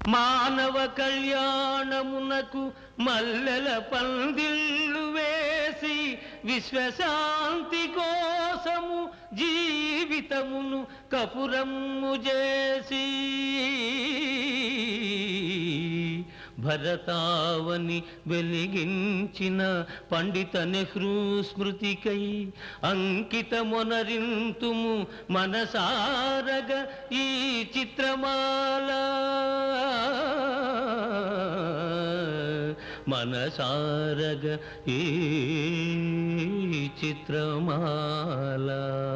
మానవ కళ్యాణమునకు మల్లెల పందిళ్ళు వేసి విశ్వశాంతి కోసము జీవితమును కపురము చేసి భరతావని వెలిగించిన పండిత నెహ్రూ స్మృతికై అంకితమొనరింతుము మనసారగ ఈ చిత్రమాల మనసారగ ఈ చిత్రమాల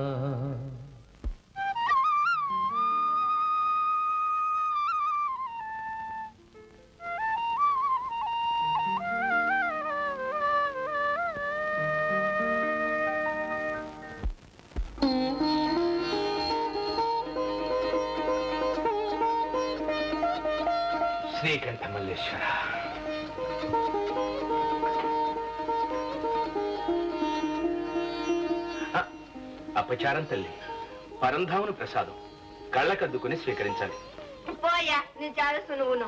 శ్రీకంఠ మల్లేశ్వర అ, అపచారం తల్లి పరంధాముని ప్రసాదం కళ్ళకద్దుకుని స్వీకరించాలి పోయా నేను చేస్తా నువ్వును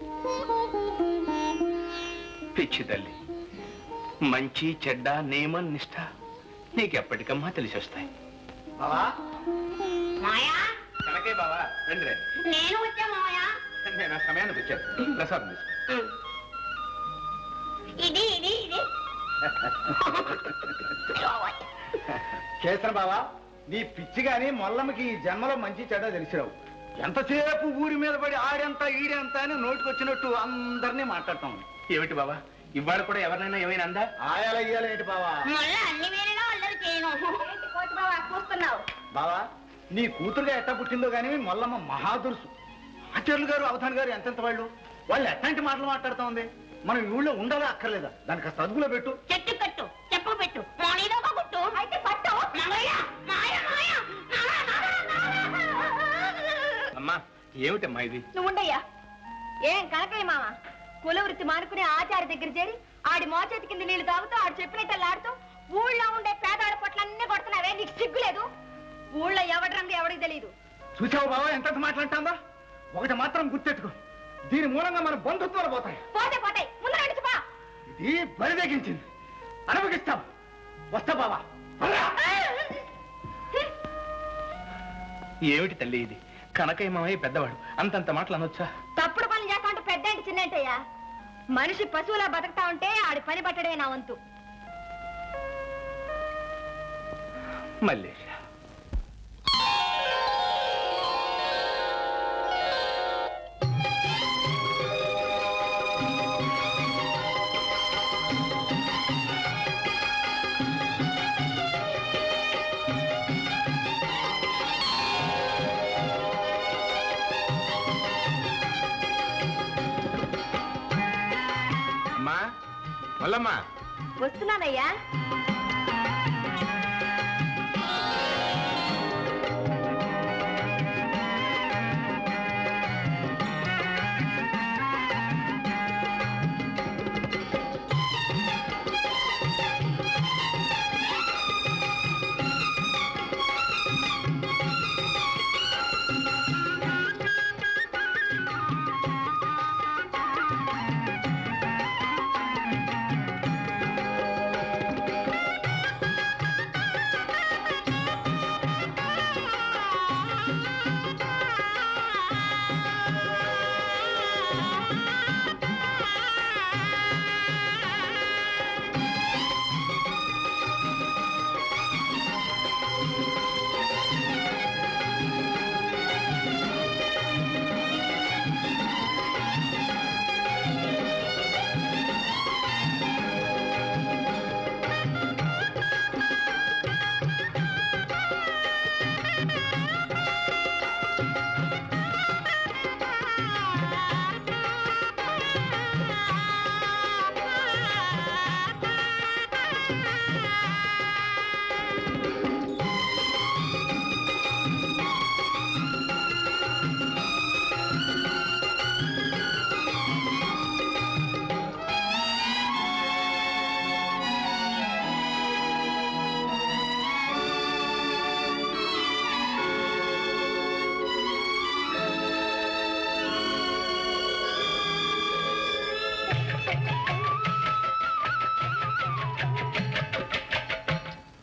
పిచ్చి తల్లి మంచి చెడ్డ నియమం నిష్ఠ నీకెప్పటికమ్మా తెలిసి వస్తాయి బావా మాయా కనకే బావా రండి రండి నేను వచ్చా మాయా నేను ఆ సమయానికి వచ్చాను ప్రసాదం తీసుకో ఇది ఇది ఇది చేసిన బావా నీ పిచ్చి గాని మొల్లమ్మకి ఈ జన్మలో మంచి చెడ్డ తెలిసిరావు ఎంతసేపు ఊరి మీద పడి ఆడెంత ఈడెంత అని నోటికొచ్చినట్టు అందరినీ మాట్లాడతాం ఏమిటి బావా ఇవాళ కూడా ఎవరినైనా ఏమైనా అందా ఆయాల ఇయ్యాలేంటి బావా మళ్ళీ అన్ని వేరేగా అల్లరి చేయను కోటి బాబా చూస్తున్నావు బావా నీ కూతురుగా ఎట్ట పుట్టిందో గాని మొల్లమ్మ మహాదురుసు ఆచార్యులు గారు అవధాన్ గారు ఎంతెంత వాళ్ళు వాళ్ళు ఎట్లాంటి మాటలు మాట్లాడుతా ఉంది మనం ఈ ఊళ్ళో ఉండాలా అక్కర్లేదా దానికి కాస్త అదుపులో పెట్టు చెట్టు కట్టు చెప్పు పెట్టు మోనీలో ఒక గుట్టు అయితే పట్టు మాయ మాయ మాయ అమ్మా ఏమిటమ్మా ఇది నువ్వు ఉండయ్యా ఏం కనకయ్య మామ కుల వృత్తి మానుకుని ఆచార్య దగ్గర చేరి ఆడి మోచేతి కింద నీళ్లు తాగుతూ ఆడు చెప్పినట్టు ఆడుతూ ఊళ్ళో ఉండే పేదాడ పొట్లన్నీ కొడుతున్నావే నీకు సిగ్గులేదు ఊళ్ళో ఎవడి రంగు ఎవడికి తెలియదు చూసావు బావా ఎంత మాట్లాడుతుందా ఒకటి మాత్రం గుర్తెట్టుకో దీని మూలంగా మన బంధుత్వాలు పోతాయి పోతే పోతాయి ముందు నడిచిపా ఇది బరిదెగించింది అనుభవిస్తాం వస్తా బావా పదరా. ఏమిటి తల్లి ఇది కనకయ్య మామయ్య పెద్దవాడు అంతంత మాటలు అనొచ్చా తప్పుడు పనులు చేస్తా ఉంటే పెద్ద ఏంటి చిన్న ఏంటయ్యా మనిషి పశువులా బతుకుతా ఉంటే ఆడి పని పట్టడే నా వంతు మల్లేష అమ్మా మల్లమ్మా వస్తున్నానయ్యా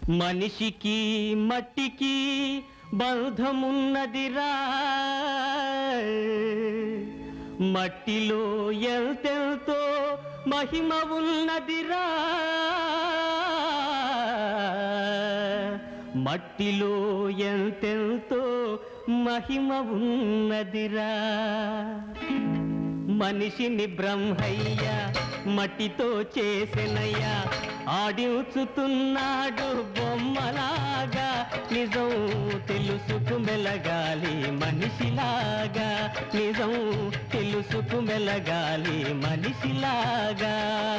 మనిషికి మట్టికి బంధమున్నదిరా మట్టిలో ఎంతెంతో మహిమ ఉన్నదిరా మట్టిలో ఎంతెంతో మహిమ ఉన్నదిరా మనిషిని బ్రహ్మయ్య మట్టితో చేసినయ్యా ఆడించుతున్నాడు బొమ్మలాగా నిజం తెలుసుకు మెలగాలి మనిషిలాగా నిజం తెలుసుకు మెలగాలి మనిషిలాగా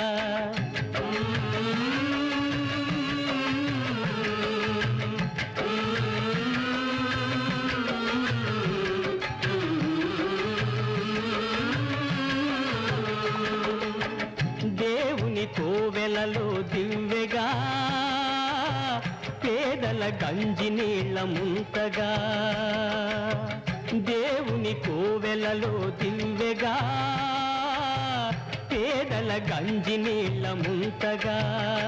దేవుని కోవెలలో దివ్వెగా పేదల గంజి నీళ్ళ ముంతగా దేవుని కోవెలలో దివ్వెగా పేదల గంజి నీళ్ళ ముంతగా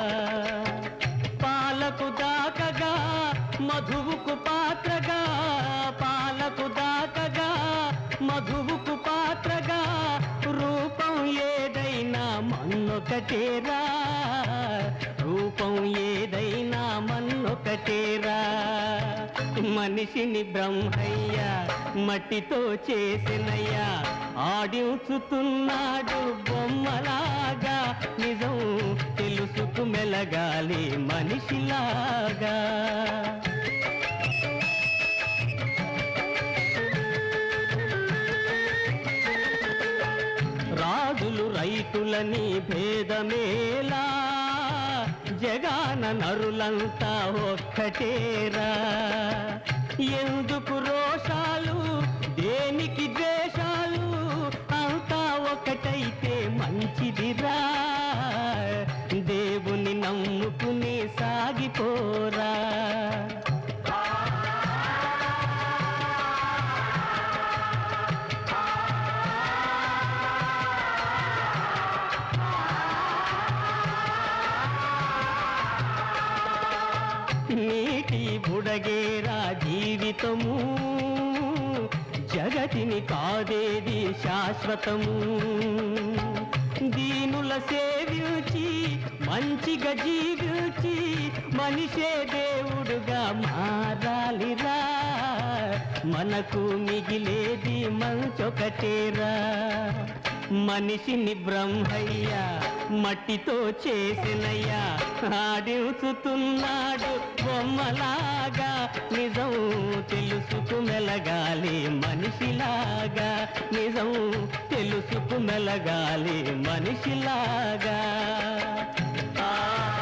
పాలకు దాకగా మధువుకు పాత్రగా పాలకు దాకగా మధువుకు పాత్రగా రూపం ఏదైనా మన్నొకటేరా రూపం ఏదైనా మన్నొకటేరా మనిషిని బ్రహ్మయ్య మట్టితో చేసినయ్యా ఆడించుతున్నాడు బొమ్మలాగా నిజం తెలుసుకు మెలగాలి మనిషిలాగా రాజులు రైతులని భేదమేలా జగాన నరులంతా ఒక్కటేరా ఎందుకు రోషాలు దేనికి ద్వేషాలు అంతా ఒకటైతే మంచిదిరా దేవుని నమ్ముకుని సాగిపోరా నీటి బుడగేరా జీవితము జగతిని కాదేది శాశ్వతము దీనుల సేవించి మంచిగా జీవించి మనిషే దేవుడుగా మారాలిరా మనకు మిగిలేది మంచొకటేరా మనిషిని బ్రహ్మయ్య మట్టితో చేసినయ్యా ఆడించుతున్నాడు బొమ్మలాగా నిజం తెలుసుకు మెలగాలి మనిషిలాగా నిజం తెలుసుకు మెలగాలి మనిషిలాగా ఆ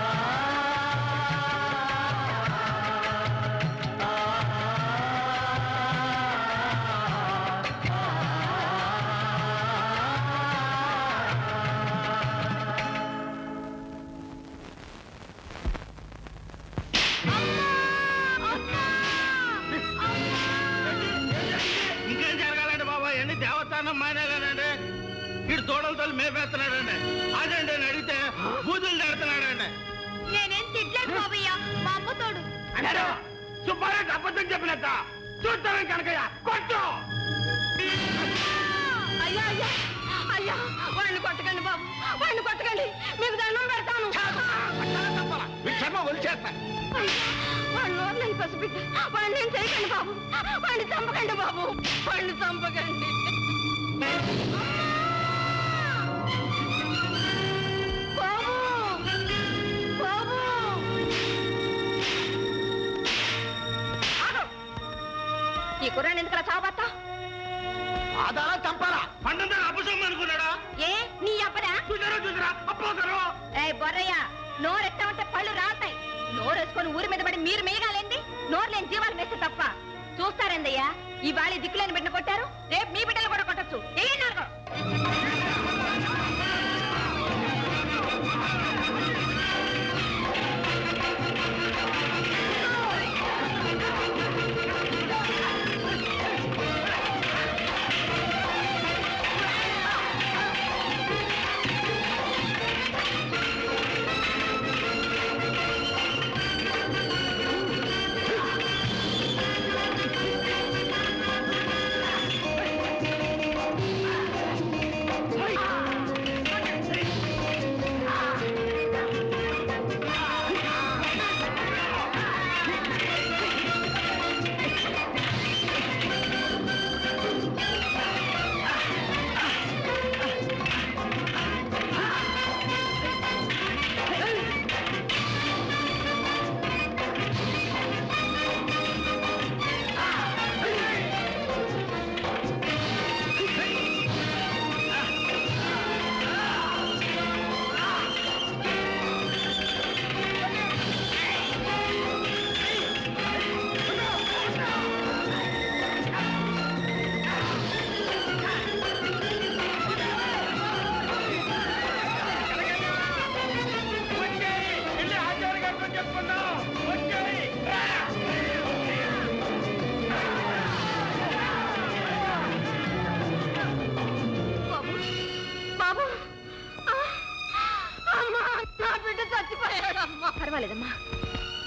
ఇంకేం జరగాలండి బాబా ఎన్ని దేవతానం మానేగానండి వీడు తోడలు తల్లి మేపేస్తున్నాడండి అదండి అని అడిగితే బూతులు తిడుతున్నాడండి నేనేం తిట్లేదు బాబయ్య మా అమ్మ తోడు అన్నాడు సుబ్బారెడ్డి అబద్ధం చెప్పినట్ట చూస్తాను కనకయ్య కొట్టు అయ్యా అయ్యా అయ్యా వాళ్ళని కొట్టకండి బాబు వాళ్ళని కొట్టకండి మీకు దండం పెడతాను విషమ ఒలిచేస్తా అయ్యా, వాళ్ళ నోరు నేను పసిబిడ్డ వాళ్ళని నేను చేయకండి బాబు వాళ్ళని చంపకండి బాబు వాళ్ళని చంపకండి బాబు బాబు ఆగు. ఈ కుర్రాన్ని ఎందుకు చావబత్తా ఆధారా చంపాలా పండుగ అపసం అనుకున్నాడా ఏ నీ అబ్బరా చూసారా చూసారా అప్పోతారు ఏ బొర్రయ్య నోరెత్తా ఉంటే పళ్ళు రాతాయి నోరేసుకొని ఊరి మీద పడి మీరు మేయగాలేంది నోరు లేని జీవాలు వేస్తే తప్ప చూస్తారేందయ్యా ఈ బాలి దిక్కులేని బిడ్డ కొట్టారు రేపు మీ బిడ్డలు కూడా కొట్టచ్చు ఏ నాలుగు ఆ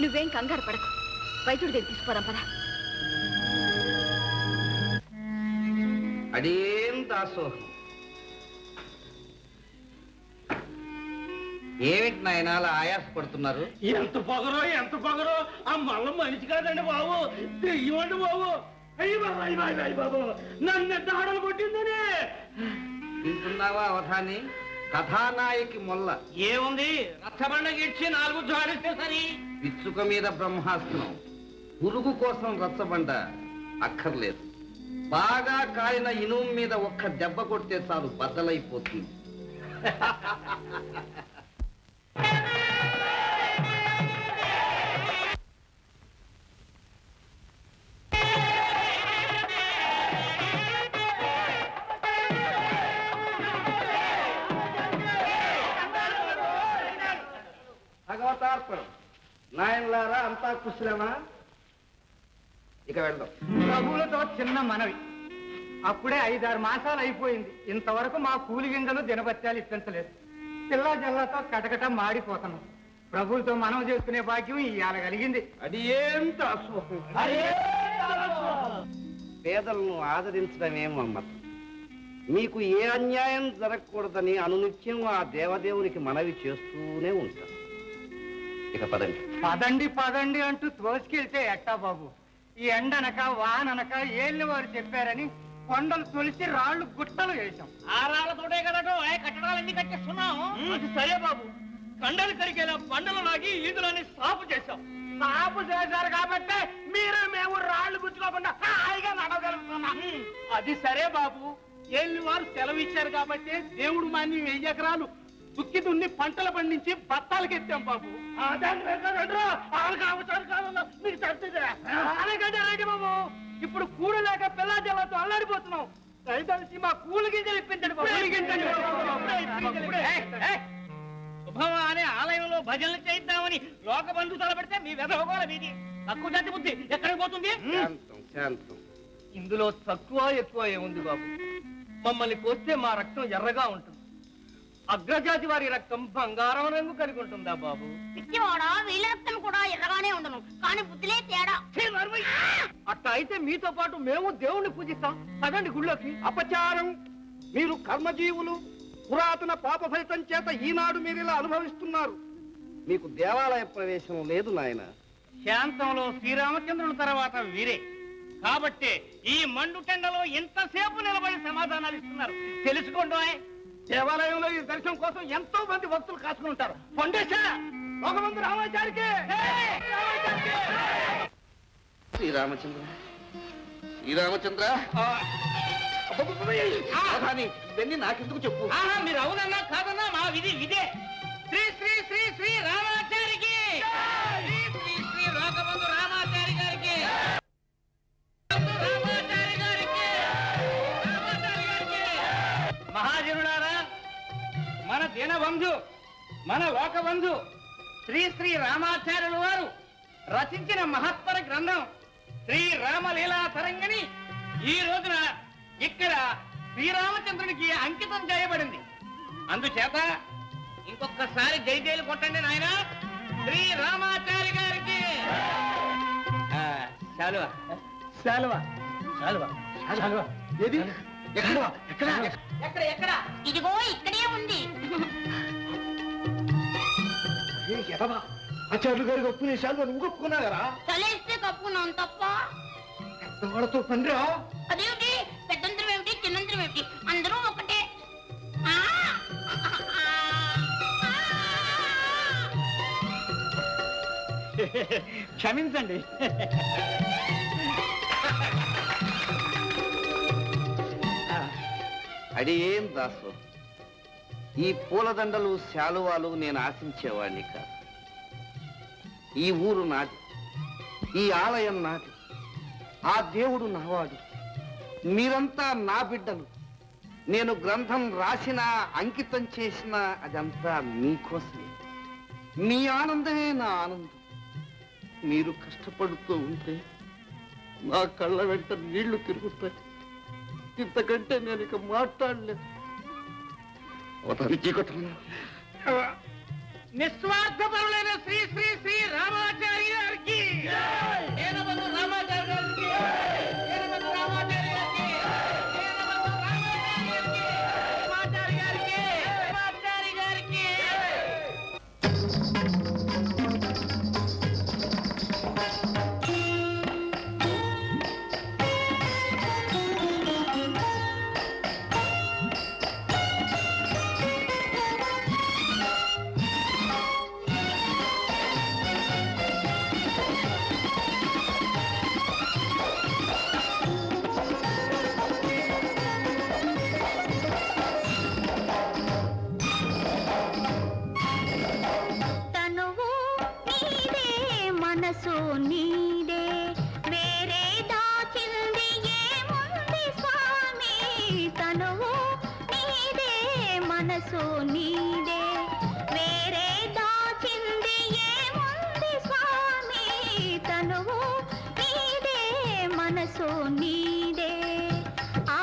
నువ్వేం కంగారు పడకు వైద్యుడి దగ్గర తీసుకోరాం పదా అదేం దాసోహం ఏమిటి నాయన అలా ఆయాసపడుతున్నారు ఎంత పొగరో ఎంత పొగరో ఆ మల్ల మనిషి కాదండి బాబు దెయ్యమండి బాబు అయ్యి బాబు అయ్యి బాబు అయ్యి బాబు నన్ను ఎంత ఆడలు కొట్టిందని వింటున్నావా అవధాని కథానాయకి మొల్ల ఏముంది రచ్చబండ గిడ్చి నాలుగు జాడిస్తే సరి పిచ్చుక మీద బ్రహ్మాస్త్రం పురుగు కోసం రచ్చబండ అక్కర్లేదు బాగా కాలిన ఇనుము మీద ఒక్క దెబ్బ కొడితే చాలు బద్దలైపోతుంది భగవతార్పణం నాయనలారా అంతా కుశలమా ఇక వెళ్దాం ప్రభువులతో చిన్న మనవి అప్పుడే ఐదారు మాసాలు అయిపోయింది ఇంతవరకు మా కూలి గింజలు దినభత్యాలు ఇప్పించలేదు పిల్ల జల్లతో కటకట మాడిపోతున్నాం ప్రభువులతో మనం చేసుకునే భాగ్యం ఇవాళ కలిగింది అది ఏం దాసోహం పేదలను ఆదరించడమే మమ్మతం మీకు ఏ అన్యాయం జరగకూడదని అనునిత్యం ఆ దేవదేవునికి మనవి చేస్తూనే ఉంటాం ఇక పదండి పదండి పదండి అంటూ తోసుకెళ్తే ఎట్టా బాబు ఈ ఎండనక వాననక ఏళ్ళు వారు చెప్పారని కొండలు తొలిచి రాళ్ళు గుట్టలు వేశాం ఆరాళ్ళతోటే కదటో ఏ కట్టడాలన్నీ కట్టేస్తున్నాం అది సరే బాబు కండలు కరిగేలా బండలు లాగి ఈదులని సాపు చేశాం సాపు చేశారు కాబట్టి మీరు మేము రాళ్ళు గుచ్చుకోకుండా హాయిగా నడవగలుగుతున్నాం అది సరే బాబు ఏళ్ళు వారు సెలవు ఇచ్చారు కాబట్టి దేవుడు మాని వెయ్యి ఎకరాలు దుక్కి దున్ని పంటలు పండించి బత్తాలకు ఎత్తాం బాబు మీకు చెప్తే అలాగే రెడ్డి బాబు ఇప్పుడు కూడు లేక పిల్ల జల్లతో అల్లాడిపోతున్నాం దయదలిసి మా కూలి గింజలు ఇప్పించండి బాబు. కూలి గింజలు ఇప్పించండి. ఏయ్, ఏయ్. శుభమ అనే ఆలయంలో భజనలు చేద్దామని లోకబంధు తలపెడితే మీ వెధవగోల వీధి తక్కువ జాతి బుద్ధి ఎక్కడికి పోతుంది శాంతం శాంతం ఇందులో తక్కువ ఎక్కువ ఏముంది బాబు మమ్మల్ని కోస్తే మా రక్తం ఎర్రగా ఉంటుంది అగ్రజాతి వారి రక్తం బంగారం రంగు కలిగి ఉంటుందా బాబు పిచ్చివాడా వీళ్ళ రక్తం కూడా ఎర్రగానే ఉండను కానీ బుద్ధిలే తేడా అట్ట అయితే మీతో పాటు మేము దేవుణ్ణి పూజిస్తాం పదండి గుళ్ళోకి అపచారం మీరు కర్మజీవులు పురాతన పాప ఫలితం చేత ఈనాడు మీరు ఇలా అనుభవిస్తున్నారు మీకు దేవాలయ ప్రవేశం లేదు నాయన శాంతంలో శ్రీరామచంద్రుల తర్వాత వీరే కాబట్టి ఈ మండు టెండలో ఎంతసేపు నిలబడి సమాధానాలు ఇస్తున్నారు తెలుసుకోండి దేవాలయంలో ఈ దర్శనం కోసం ఎంతో మంది భక్తులు కాచుకుని ఉంటారు పొండేశా లోకమంది రామాచారికి శ్రీరామచంద్ర శ్రీరామచంద్ర అవధాని, ఇవన్నీ నాకెందుకు చెప్పు ఆహా, మీరు అవునన్నా కాదన్నా మా విధి విదే శ్రీ శ్రీ శ్రీ శ్రీ రామాచారికి శ్రీ శ్రీ శ్రీ లోకబంధు రామాచారి గారికి రామాచారి గారికి రామాచారి గారికి మహాజనుడారా మన దీనబంధు మన లోకబంధు శ్రీ శ్రీ రామాచార్యుల వారు రచించిన మహత్తర గ్రంథం శ్రీ రామలీలా తరంగిణి ఈ రోజున ఇక్కడ శ్రీరామచంద్రునికి అంకితం చేయబడింది అందుచేత ఇంకొకసారి జై జైలు కొట్టండి నాయన శ్రీ రామాచారి గారికి శాలువా శాలువా శాలువా శాలువా ఏది ఎక్కడ ఎక్కడ ఎక్కడ ఎక్కడ ఇదిగో ఇక్కడే ఉంది ఏ, ఎదవా ఆచార్యులు గారికి ఒప్పుకునే శాలు నువ్వు ఒప్పుకున్నా కదా చలేస్తే కప్పుకున్నాం తప్ప వాళ్ళతో పనిరా అదేమిటి పెద్దంతరం ఏమిటి చిన్నంతరం ఏమిటి అందరూ ఒకటే ఆ! క్షమించండి అడియేం దాసు ఈ పూలదండలు శాలువాలు నేను ఆశించేవాడిని కాదు ఈ ఊరు నాది ఈ ఆలయం నాది ఆ దేవుడు నావాడు మీరంతా నా బిడ్డలు నేను గ్రంథం రాసినా అంకితం చేసినా అదంతా మీకోసమే మీ ఆనందమే నా ఆనందం మీరు కష్టపడుతూ ఉంటే నా కళ్ళ వెంట నీళ్లు తిరుగుతాయి ఇంతకంటే నేను ఇక మాట్లాడలేదు అవతారి చీకట్లో నిస్వార్థపరులైన శ్రీ శ్రీ శ్రీ రామాచారి గారికి ఏనమల్లు రామాచారి గారికి ఏనమల్లు రామాచారి గారికి ఏనమల్లు రామాచారి గారికి రామాచారి గారికి రామాచారి గారికి తనువు నీదే మనసు నీదే వేరే దాచింది ఏముంది స్వామి తనువు నీదే మనసు నీదే వేరే దాచింది ఏముంది స్వామి తనువు నీదే మనసు నీదే ఆ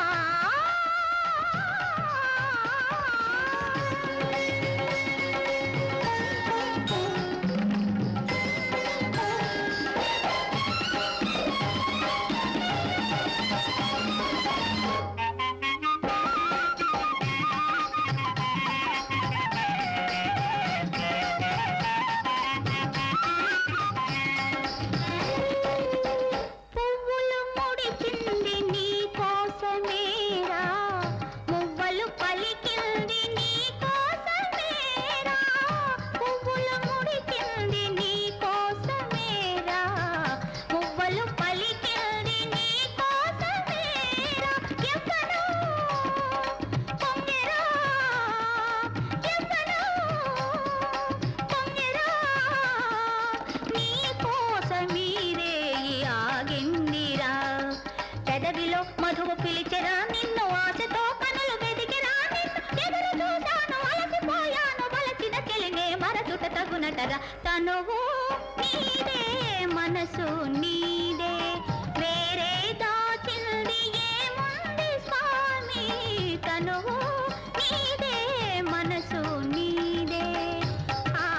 పువ్వులు ముడిచింది నీ కోసమేరా మువ్వలు పలికింది నీ కోసమేరా పువ్వులు ముడిచింది నీ కోసమేరా మువ్వలు పలికింది నీ కోసమేరా ఎవ్వరో పొంగెరా ఎవ్వరో పొంగెరా నీ కోసమీరే ఆగిందిరా పెదవిలో మధువు పిలిచెరా నిన్ను ఆశతో కనులు వెదికిరా నిన్ను ఎదురు చూశాను అలసిపోయాను వలసిన చెలినే మరచుట తగునటరా తనువు నీదే మనసు నీదే వేరే దాచింది ఏముంది స్వామి తనువు నీదే మనసు నీదే ఆ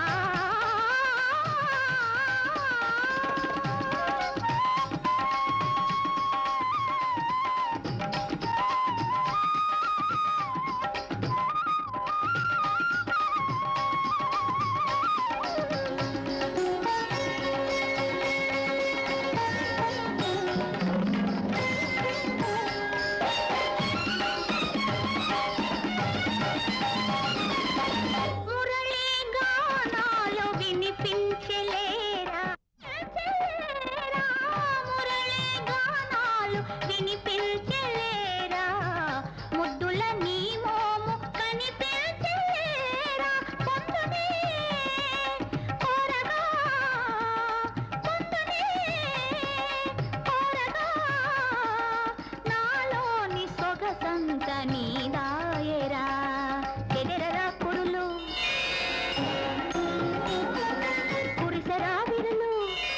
మురళీ గానాలు వినిపించలేరా చేరా మురళీ గానాలు వినిపించలేరా ముద్దుల నీ మోము కనిపించలేరా పొందునే కోరగా పొందునే కోరగా నాలోని సొగసంత నీదాయరా ఎదెరరా కురులు కురిసెరా విరులు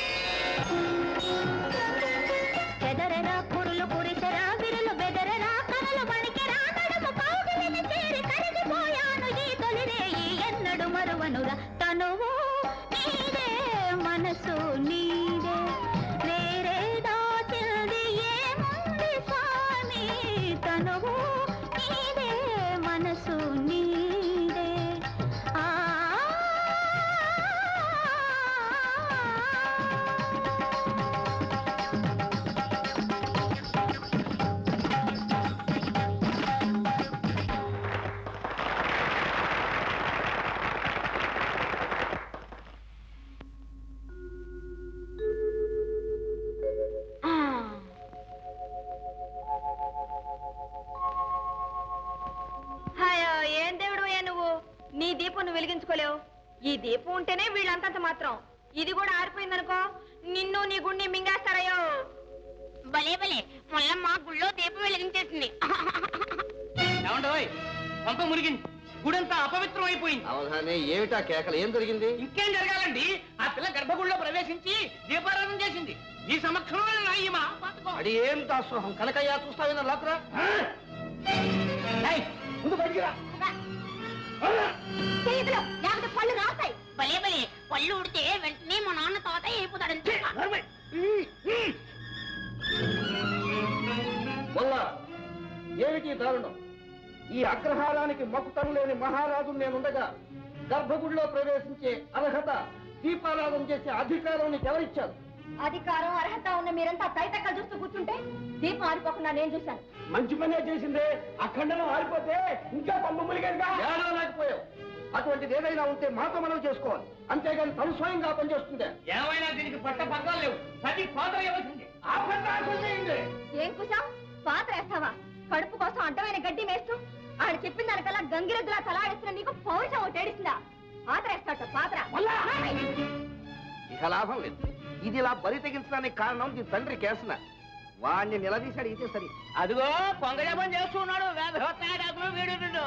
ఎదరెరా కురులు కురిసెరా విరులు బెదరెరా కనులు మణికెరా నడుము కౌగిలిని చేరి కరిగిపోయాను ఈ తొలిరేయి ఎన్నడు మరువనురా తనువు నీదే మనసు నీదే వేరే దాచింది ఏముంది స్వామి తనువు నీదే మనసు నీదే ఆ హాయో ఏం దేవుడు నువ్వు నీ దీపం నువ్వు వెలిగించుకోలేవు ఈ దీపం ఉంటేనే వీళ్ళంతంత మాత్రం ఇది కూడా ఆరిపోయిందనుకో నిన్ను నీ గుండె మింగేస్తారయ్యో భలే భలే మొల్లమ్మ గుళ్ళో దీపం వెలిగించేసింది ఏమండోయ్ పంప మురిగింది గుడంతా అపవిత్రం అయిపోయింది అవధానే ఏమిటా కేకలు ఏం జరిగింది ఇంకేం జరగాలండి ఆ పిల్ల గర్భగుడిలో ప్రవేశించి దీపారాధన చేసింది ఈ సమక్షంలో నా ఈమె పాతుకో. అది ఏం దాసోహం కనకయ్య చూస్తావిన లాకురా ఏయ్, ముందు బయటికి రా చేయదులో లేకపోతే పళ్ళు రాస్తాయి భలే భలే పళ్ళు ఉడితే వెంటనే మా నాన్న తాతయ్య అయిపోతాడంతే వల్ల ఏమిటి దారుణం ఈ అగ్రహారానికి మకుటం లేని మహారాజు నేనుండగా గర్భగుడిలో ప్రవేశించే అర్హత దీపారాధన చేసే అధికారం నీకు ఎవరిచ్చారు అధికారం అర్హత ఉన్న మీరంతా తైతక్కలు చూస్తూ కూర్చుంటే దీపం ఆరిపోకుండా నేను చూశాను మంచి పనే చేసిందే అఖండనం ఆరిపోతే ఇంకా తమ్ము ములిగేదిగా ఏడవలేకపోయావు అటువంటిది ఏదైనా ఉంటే మాతో మనం చేసుకోవాలి అంతేగాని తను స్వయంగా పనిచేస్తుందే ఏమైనా దీనికి పట్ట పగ్గాలు లేవు పది పాత్ర ఇవ్వాల్సింది ఆ పట్ట ఆకుంది ఏం కుసాం పాత్ర వేస్తావా కడుపు కోసం అడ్డమైన గడ్డి వేస్తూ ఆడు చెప్పిన దానికల్లా గంగిరెద్దులా తలాడిస్తున్న నీకు పౌరుషం ఒకటి ఏడిస్తుందా పాత్ర వేస్తాట పాత్ర ఇక లాభం లేదు ఇది ఇలా బరి తెగించడానికి కారణం నీ తండ్రి కేసన వాణ్ణి నిలదీశాడు ఇదే సరి అదిగో పొంగజపం చేస్తున్నాడు వేదవత్నాడాకులు వీడు నిండు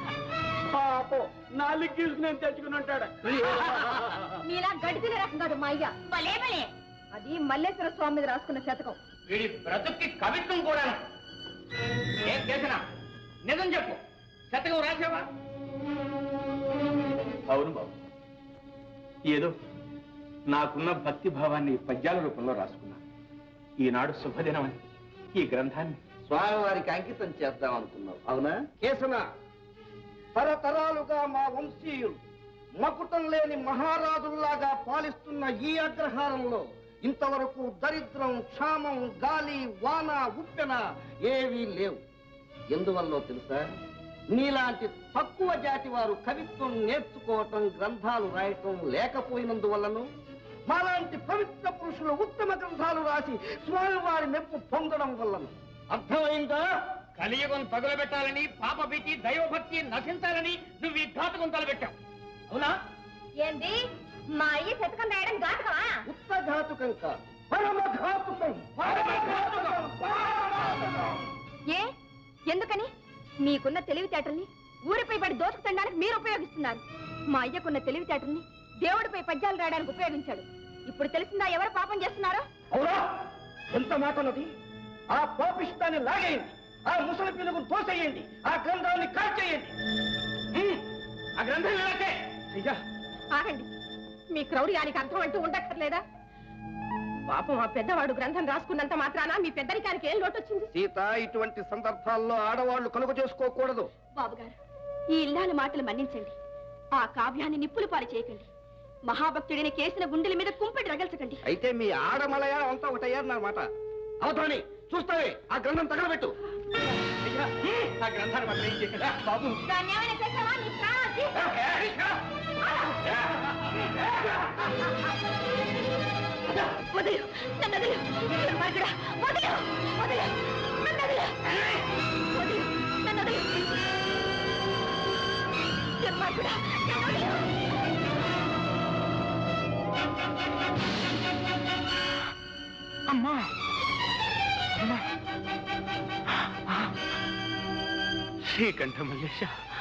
నాలుగు గీల్స్ నేను తెచ్చుకుని ఉంటాడు మీలా గడ్డి తినే రకం కాదు మా అయ్య భలే భలే అది మల్లేశ్వర స్వామి మీద రాసుకున్న శతకం వీడి బ్రతుక్కి కవిత్వం కూడా ఏం చేసినా నిజం చెప్పు శతకం రాసావా అవును బాబు ఏదో నాకున్న భక్తి భావాన్ని పద్యాల రూపంలో రాసుకున్నాను ఈనాడు శుభదినం అని ఈ గ్రంథాన్ని స్వామివారికి అంకితం చేద్దాం అనుకున్నావు అవునా కేసన తరతరాలుగా మా వంశీయులు మకుటం లేని మహారాజుల్లాగా పాలిస్తున్న ఈ అగ్రహారంలో ఇంతవరకు దరిద్రం క్షామం గాలి వాన ఉప్పెన ఏవీ లేవు ఎందువల్లో తెలుసా నీలాంటి తక్కువ జాతి వారు కవిత్వం నేర్చుకోవటం గ్రంథాలు రాయటం లేకపోయినందువల్లను మాలాంటి పవిత్ర పురుషులు ఉత్తమ గ్రంథాలు రాసి స్వామివారి మెప్పు పొందడం వల్లను అర్థమైందా కలియుగం తగులబెట్టాలని పాపభీతి దైవభక్తి నశించాలని నువ్వు ఈ ఘాతకం తలబెట్టావు అవునా ఏంది మా అయ్య శతకం రాయడం ఘాతకమా ఉత్తఘాతుకం కాదు పరమఘాతుకం పరమఘాతుకం పరమఘాతుకం ఏ ఎందుకని మీకున్న తెలివితేటల్ని ఊరిపై పడి దోచుకు తినడానికి మీరు ఉపయోగిస్తున్నారు మా అయ్యకున్న తెలివితేటల్ని దేవుడిపై పద్యాలు రాయడానికి ఉపయోగించాడు ఇప్పుడు తెలిసిందా ఎవరు పాపం చేస్తున్నారో అవునా ఎంత మాట ఉన్నది ఆ పాపిష్టాన్ని లాగేయండి ఆ ముసలి పిలుగు తోసేయండి ఆ గ్రంథాన్ని కాల్చేయండి హ్మ్. ఆ గ్రంథం ఇలాగే అయ్యా ఆగండి మీ క్రౌర్యానికి అర్థం అంటూ ఉండక్కర్లేదా పాపం ఆ పెద్దవాడు గ్రంథం రాసుకున్నంత మాత్రాన మీ పెద్దరికానికి ఏం లోటు వచ్చింది సీత ఇటువంటి సందర్భాల్లో ఆడవాళ్లు కలుగు చేసుకోకూడదు బాబు గారు ఈ ఇల్లాలి మాటలు మన్నించండి ఆ కావ్యాన్ని నిప్పులు పాలు చేయకండి మహాభక్తుడిని కేసిన గుండెల మీద కుంపెటి రగల్చకండి అయితే మీ ఆడమలయాళం అంతా ఒకటయ్యారన్నమాట అవతాని చూస్తావే ఆ గ్రంథం తగలబెట్టు అయ్యా హ్మ్. ఆ గ్రంథాన్ని మాత్రం ఏం చేయకండి. బాబు దాన్ని ఏమైనా చేసావా నీ ప్రాణాలు తీ- వదిలు నన్ను వదిలు దుర్మార్గుడా వదిలు వదిలు నన్ను వదిలు వదిలు నన్ను వదిలు దుర్మార్గుడా నన్ను వదిలు అమ్మా శ్రీకంఠ మల్లేశ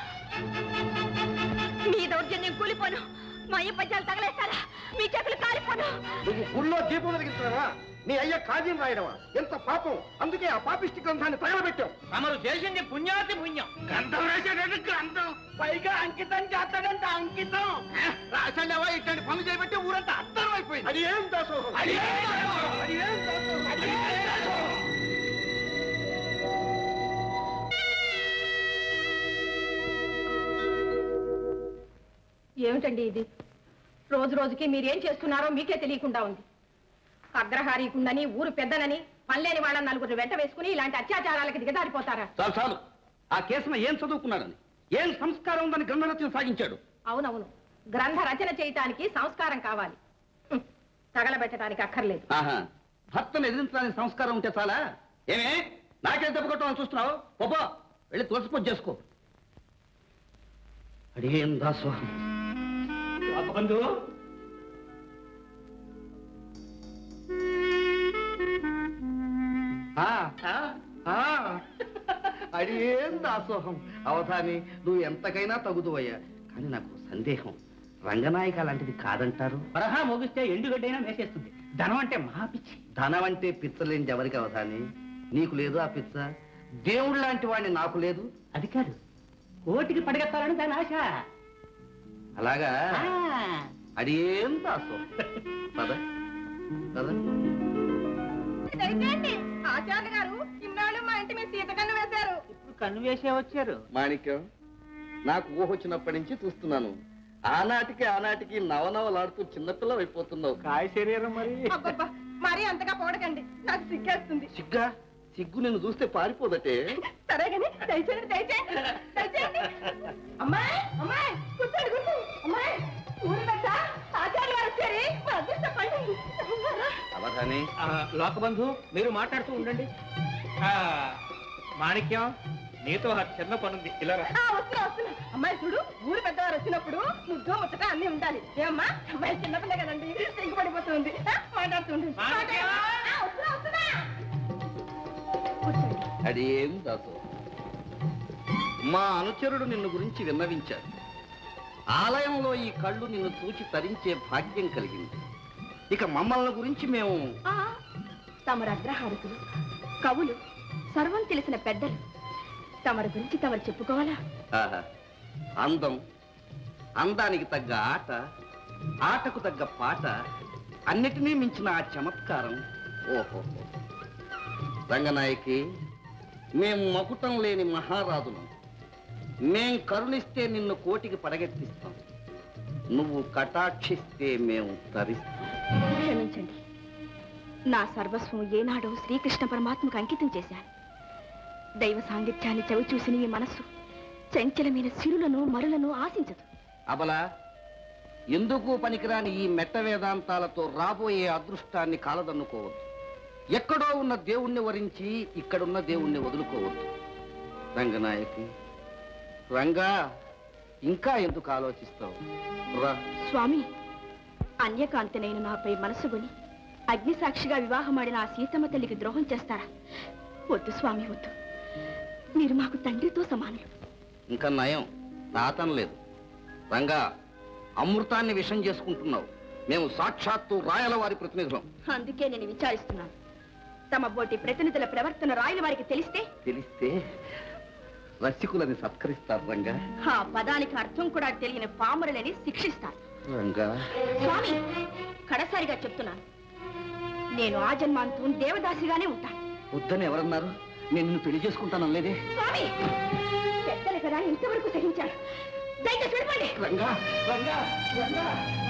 మీ దౌర్జన్యం కూలిపోను మా అయ్య పద్యాలు తగలేస్తారా మీ చేతులు కాలిపోను నువ్వు గుళ్ళో దీపం వెలిగిస్తున్నావా నీ అయ్య కావ్యం రాయడమా ఎంత పాపం అందుకే ఆ పాపిష్టి గ్రంథాన్ని తగలబెట్టావు తమరు చేసింది పుణ్యాతి పుణ్యం గ్రంథం రాసేటట్టు గ్రంథం పైగా అంకితం చేస్తాడంట అంకితం రాశాడవా ఇట్లాంటి పనులు చేయబట్టి ఊరంతా అర్థం అయిపోయింది అది ఏం దాసోహం అది ఏం దాసోహం? అది ఏం దాసోహం? అది ఏం దాసోహం? ఏమిటండి ఇది రోజు రోజుకి మీరేం చేస్తున్నారో మీకే తెలియకుండా ఉంది అగ్రహారీకుందని ఊరు పెద్దనని పల్లెని వాళ్ళ నలుగురు వెంట వేసుకుని ఇలాంటి అత్యాచారాలకి దిగజారిపోతారా చాలు చాలు ఆ కేసున ఏం చదువుకున్నాడని ఏం సంస్కారం ఉందని గ్రంథరచన సాగించాడు అవునవును గ్రంథ రచన చేయటానికి సంస్కారం కావాలి హ్మ్. తగలబెట్టడానికి అక్కర్లేదు ఆహా భర్తను ఎదిరించడానికి సంస్కారం ఉంటే చాలా ఏమే నాకే దెబ్బ కొట్టమని చూస్తున్నావు పోపో వెళ్ళి తులసిపోజు చేసుకో అడిగేం దాసోహం బంధు ఆ, ఆ, అది ఏం దాసోహం అవధాని నువ్వు ఎంతకైనా తగుదువయ్యా కానీ నాకు సందేహం రంగనాయక లాంటిది కాదంటారు వరహా మోగిస్తే ఎండుగడ్డైనా వేసేస్తుంది ధనం అంటే మహాపిచ్చి ధనం అంటే పిచ్చలేంటి ఎవరికి అవధాని నీకు లేదు ఆ పిచ్చ దేవుడు లాంటి వాడిని నాకు లేదు అది కాదు కోటికి పడగెత్తాలని దాని ఆశ అలాగా ఆ, అడిగేం దాసు పద పద దయచేయండి ఆచార్య గారు ఇన్నాళ్ళు మా ఇంటి మీద సీతకన్ను వేశారు ఇప్పుడు కన్ను వేసే వచ్చారు మాణిక్యం నాకు ఊహ వచ్చినప్పటి నుంచి చూస్తున్నాను ఆనాటికి ఆనాటికి నవనవలాడుతూ చిన్నపిల్ల అయిపోతున్నావు కాయ శరీరం మరి అబ్బబ్బా మరీ అంతగా పోడకండి నాకు సిగ్గేస్తుంది సిగ్గా సిగ్గు నిన్ను చూస్తే పారిపోదటే సరే కానీ దయచేయండి దయచేయండి దయచేయండి అమ్మాయి అమ్మాయి కూర్చోండి కూర్చోండి అమ్మాయి ఊరి పెద్ద ఆచార్య గారు వచ్చారు మా అదృష్టం పండింది అవధాని ఆ, లోకబంధు మీరు మాట్లాడుతూ ఉండండి ఆ, మాణిక్యం నీతో ఆ చిన్న పనుంది ఇలా రా. ఆ, వస్తున్నా వస్తున్నా అమ్మాయి చూడు ఊరు పెద్దవారు వచ్చినప్పుడు ముద్దు ముచ్చట అన్ని ఉండాలి ఏమ్మా అమ్మాయి చిన్నపిల్ల కదండి సిగ్గుపడిపోతుంది ఆ, మాట్లాడుతుంది మాణిక్యం! ఆ, వస్తున్నా వస్తున్నా కూర్చోండి అడిగేం దాసు మా అనుచరుడు నిన్ను గురించి విన్నవించాడు ఆలయంలో ఈ కళ్ళు నిన్ను చూచి తరించే భాగ్యం కలిగింది ఇక మమ్మల్ని గురించి మేము ఆ, తమరు అగ్రహారకులు కవులు సర్వం తెలిసిన పెద్దలు తమరి గురించి తమరు చెప్పుకోవాలా ఆహా, అందం అందానికి తగ్గ ఆట ఆటకు తగ్గ పాట అన్నిటినీ మించిన ఆ చమత్కారం ఓహో రంగనాయకి మేం మకుటం లేని మహారాజులం మేం కరుణిస్తే నిన్ను కోటికి పడగెత్తిస్తాం నువ్వు కటాక్షిస్తే మేము తరిస్తాం క్షమించండి నా సర్వస్వం ఏనాడో శ్రీకృష్ణ పరమాత్మకు అంకితం చేశాను దైవ సాంగిత్యాన్ని చవి చూసిన ఈ మనస్సు చంచలమైన సిరులను మరులను ఆశించదు అబలా ఎందుకు పనికిరాని ఈ మెట్ట వేదాంతాలతో రాబోయే అదృష్టాన్ని కాలదన్నుకోవద్దు ఎక్కడో ఉన్న దేవుణ్ణి వరించి ఇక్కడున్న దేవుణ్ణి వదులుకోవద్దు రంగనాయకి రంగా ఇంకా ఎందుకు ఆలోచిస్తావు రా స్వామి అన్యకాంతనైన నాపై మనసు కొని అగ్ని సాక్షిగా వివాహమాడిన ఆ సీతమ్మ తల్లికి ద్రోహం చేస్తారా వద్దు స్వామి వద్దు మీరు మాకు తండ్రితో సమానులు ఇంకా నయం తాతం లేదు రంగా అమృతాన్ని విషం చేసుకుంటున్నావు మేము సాక్షాత్తు రాయల వారి ప్రతినిధులం అందుకే నేను విచారిస్తున్నాను తమ బోటి ప్రతినిధుల ప్రవర్తన రాయల వారికి తెలిస్తే తెలిస్తే రసికులని సత్కరిస్తారు రంగా ఆ పదానికి అర్థం కూడా తెలియని పామరులని శిక్షిస్తారు రంగా స్వామి కడసారిగా చెప్తున్నాను నేను ఆ జన్మాంతం దేవదాసిగానే ఉంటాను వద్దని ఎవరన్నారు నేను నిన్ను పెళ్లి చేసుకుంటాను లేదే స్వామి పెద్దలు కదా ఇంతవరకు సహించాడు దయచేసి వెళ్ళిపోండి రంగా రంగా రంగా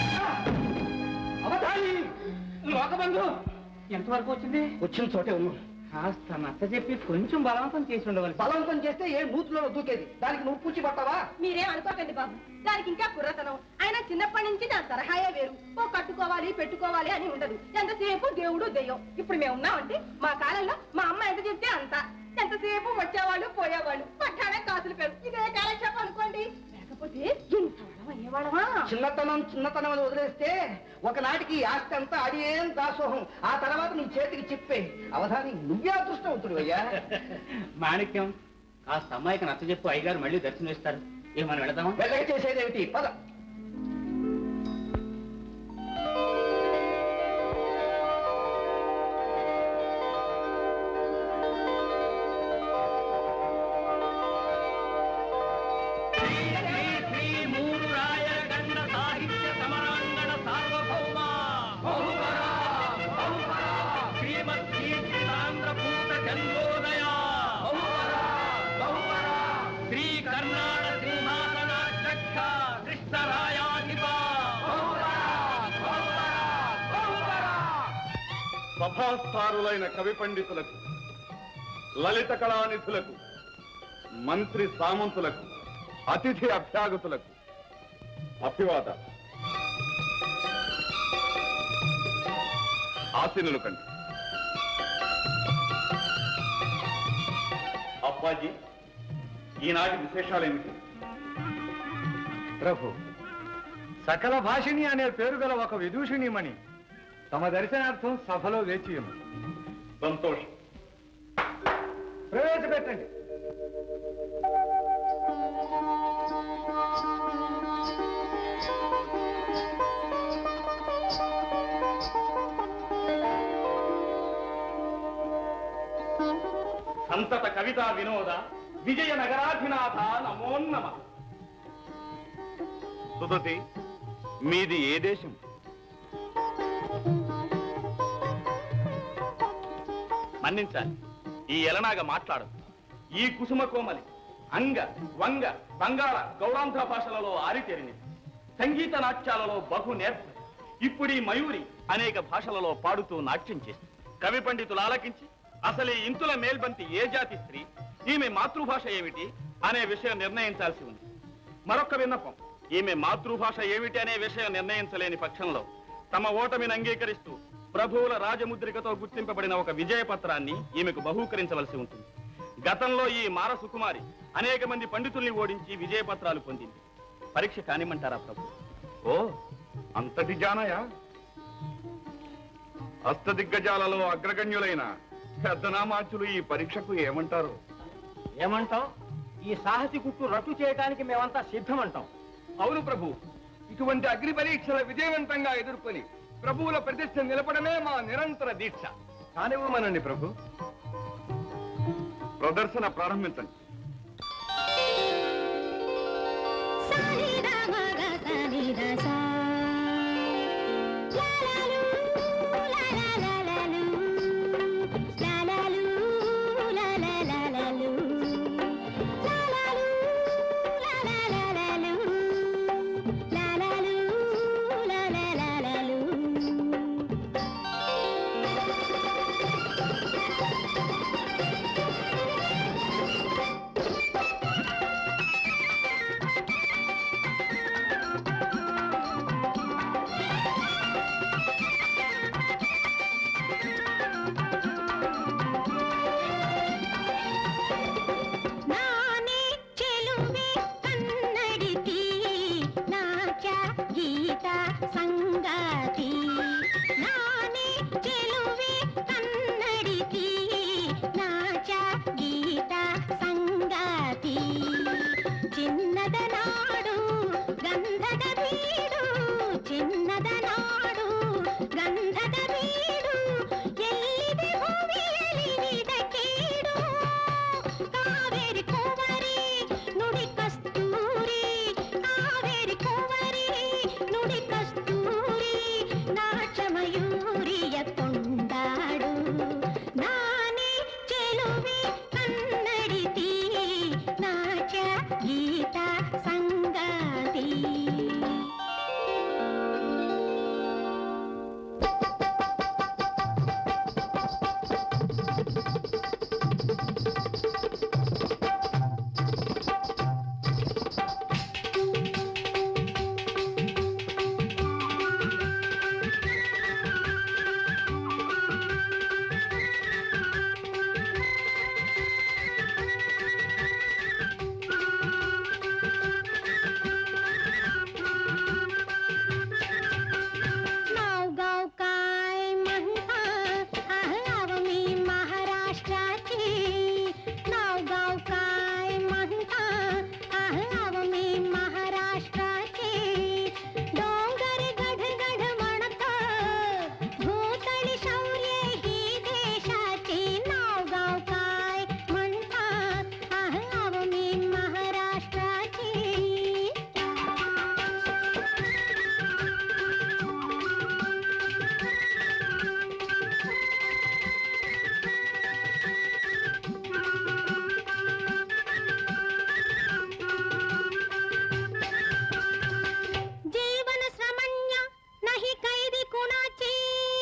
అవధాని లోకబంధు ఎంతవరకు వచ్చింది వచ్చిన చోటే ఉన్నాం కాస్త నచ్చ చెప్పి కొంచెం బలవంతం చేసి ఉండవలసి బలవంతం చేస్తే ఏ నూతులో దూకేది దానికి నువ్వు పూచి పట్టావా మీరేం అనుకోకండి బాబు దానికి ఇంకా కుర్రతనం ఆయన చిన్నప్పటి నుంచి నా తరహాయే వేరు ఓ కట్టుకోవాలి పెట్టుకోవాలి అని ఉండదు ఎంతసేపు దేవుడు దెయ్యం ఇప్పుడు మేము ఉన్నామంటే మా కాలంలో మా అమ్మ ఎంత చెప్తే అంత ఎంతసేపు వచ్చేవాళ్ళు పోయేవాళ్ళు పట్టానే కాసులు పేరు ఇదే కాలక్షేపం అనుకోండి లేకపోతే ఇంత వరం అయ్యేవాళ్ళమా చిన్నతనం చిన్నతనం అని వదిలేస్తే ఒకనాటికి ఈ ఆస్తి అంతా అడిగేం దాసోహం ఆ తర్వాత నీ చేతికి చెప్పే అవధాని నువ్వే అదృష్టవంతుడు అయ్యా మాణిక్యం కాస్త అమ్మాయికి నచ్చ చెప్పు అయ్యగారు మళ్ళీ దర్శనం ఇస్తారు ఏమని వెళదామా వెళ్ళక చేసేదేమిటి పద శ్రీ మూడు రాయగండ సాహిత్య సమరాంగణ సార్వభౌమ శ్రీమద్ కీర్తితాంధ్రభూత చంద్రోదయ శ్రీ కర్ణాట సింహాసనాధ్యక్ష కృష్ణరాయాధిప సభాస్థారులైన కవి పండితులకు లలిత కళానిధులకు మంత్రి సామంతులకు అతిథి అభ్యాగతులకు అభివాద ఆశీనులు కండి అప్పాజీ ఈనాటి విశేషాలేమిటి ప్రభు సకల భాషిణి అనే పేరు గల ఒక విదూషిణిమణి తమ దర్శనార్థం సభలో వేచి ఉంది సంతోషం ప్రవేశపెట్టండి సంతత కవితా వినోద విజయ నగరాధినాథ నమో నమ సుధతి మీది ఏ దేశం మన్నించాలి ఈ ఎలనాగ మాట్లాడదు ఈ కుసుమ కోమలి అంగ వంగ బంగాళ గౌడాంధ్ర భాషలలో ఆరితేరినది సంగీత నాట్యాలలో బహు నేర్ప ఇప్పుడు ఈ మయూరి అనేక భాషలలో పాడుతూ నాట్యం చేస్తుంది కవి పండితులు ఆలకించి అసలు ఈ ఇంతుల మేల్బంతి ఏ జాతి స్త్రీ ఈమె మాతృభాష ఏమిటి అనే విషయం నిర్ణయించాల్సి ఉంది మరొక విన్నపం ఈమె మాతృభాష ఏమిటి అనే విషయం నిర్ణయించలేని పక్షంలో తమ ఓటమిని అంగీకరిస్తూ ప్రభువుల రాజముద్రికతో గుర్తింపబడిన ఒక విజయ పత్రాన్ని ఈమెకు బహూకరించవలసి ఉంటుంది గతంలో ఈ మార సుకుమారి అనేక మంది పండితుల్ని ఓడించి విజయ పత్రాలు పొందింది పరీక్ష కానిమంటారా ప్రభు ఓ అంతటి జానయా అష్టదిగ్గజాలలో అగ్రగణ్యులైన పెద్దనామాచులు ఈ పరీక్షకు ఏమంటారు ఏమంటాం ఈ సాహసి గుట్టు రట్టు చేయడానికి మేమంతా సిద్ధమంటాం అవును ప్రభు ఇటువంటి అగ్ని పరీక్షల విజయవంతంగా ఎదుర్కొని ప్రభువుల ప్రతిష్ట నిలపడమే మా నిరంతర దీక్ష కానివ్వమనండి ప్రభు ప్రదర్శన ప్రారంభించండి ನಾನೇ ಚೆಲುವೆ ಕನ್ನಡಿತಿ ನಾಚ ಗೀತ ಸಂಗಾತಿ ನಾನೇ ಚೆಲುವೆ ಕನ್ನಡಿತಿ ನಾಚ ಗೀತ ಸಂಗಾತಿ ಚಿನ್ನದ ನಾಡು ಗಂಧದ ಬೀಡು ಚಿನ್ನದ ನಾಡು ಗಂಧದ ಬೀಡು ಎಲ್ಲಿದೆ ಭೂಮಿಯಲ್ಲಿ ನಿದ ಕೇಡು ಕಾವೇರಿ ಕುವರಿ ನುಡಿ ಕಸ್ತೂರಿ ಕಾವೇರಿ ಕುವರಿ ನುಡಿ ಕಸ್ತೂರಿ ನಾಚ ಮಯೂರಿಯ ಕೊಂಡಾಡು ನಾನೇ ಚೆಲುವೆ ಕನ್ನಡಿತಿ ನಾಚ ಗೀತ ಸಂಗಾತಿ नावगाव काय म्हणतात आव मी महाराष्ट्राची नावगाव काय म्हणतात आव मी महाराष्ट्राची डोंगर गढ गढ म्हणतात भूतळी शौर्य ही देशाची नावगाव काय म्हणतात आव मी महाराष्ट्राची जीवन श्रमण्य नाही कैदी कुणाची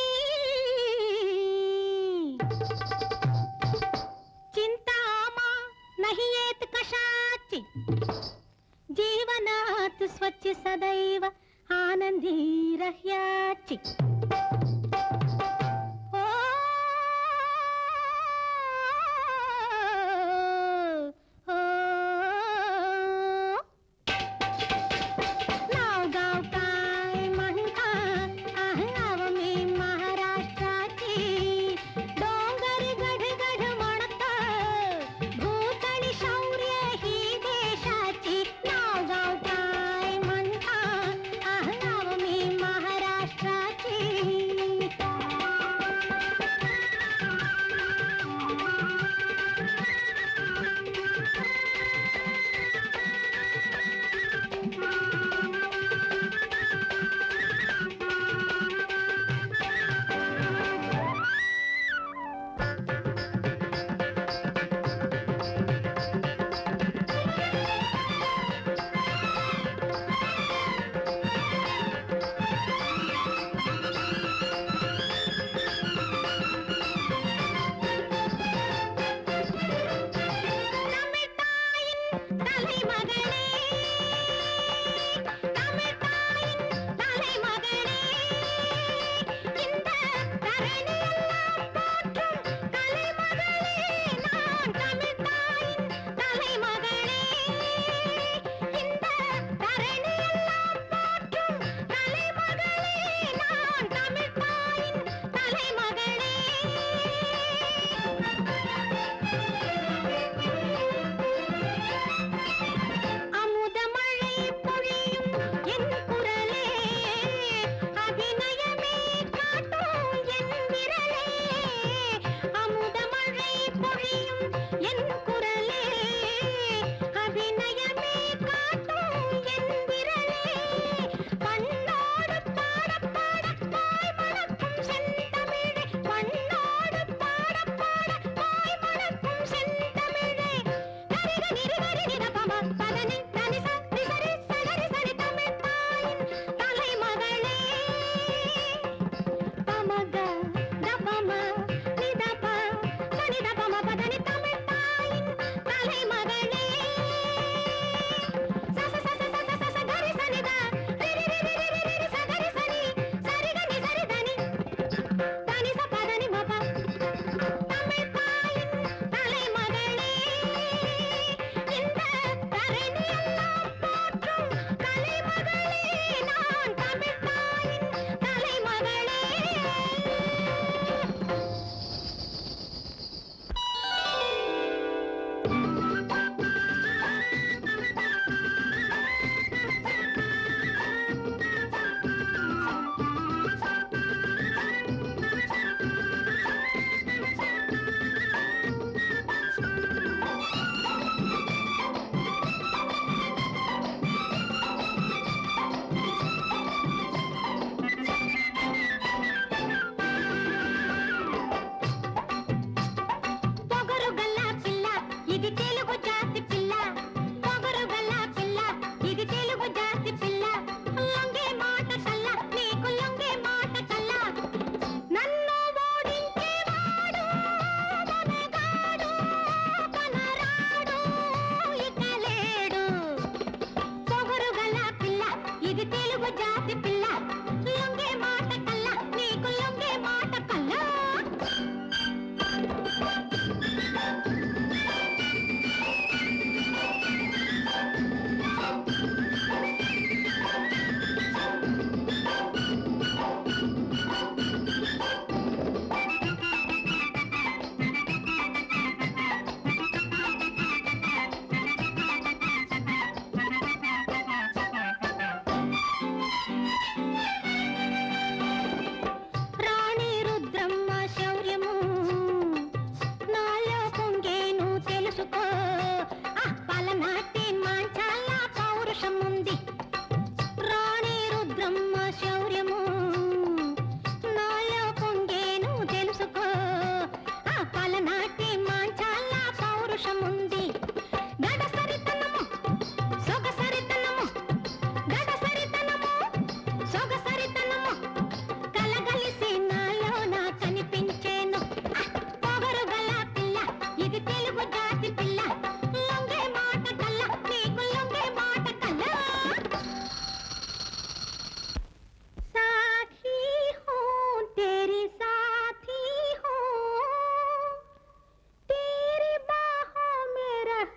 चिंता आमा नाही येत कशाची जीवनात स्वच्छ सदैव आनंदी रह्याची ओ, ओ, ओ, नावगाव काय म्हणतात आव मी महाराष्ट्राची डोंगर गढ गढ म्हणतात भूतळी शौर्य ही देशाची नावगाव काय म्हणतात आव मी महाराष्ट्राची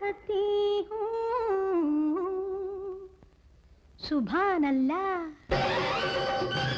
रहती हूँ सुभान अल्लाह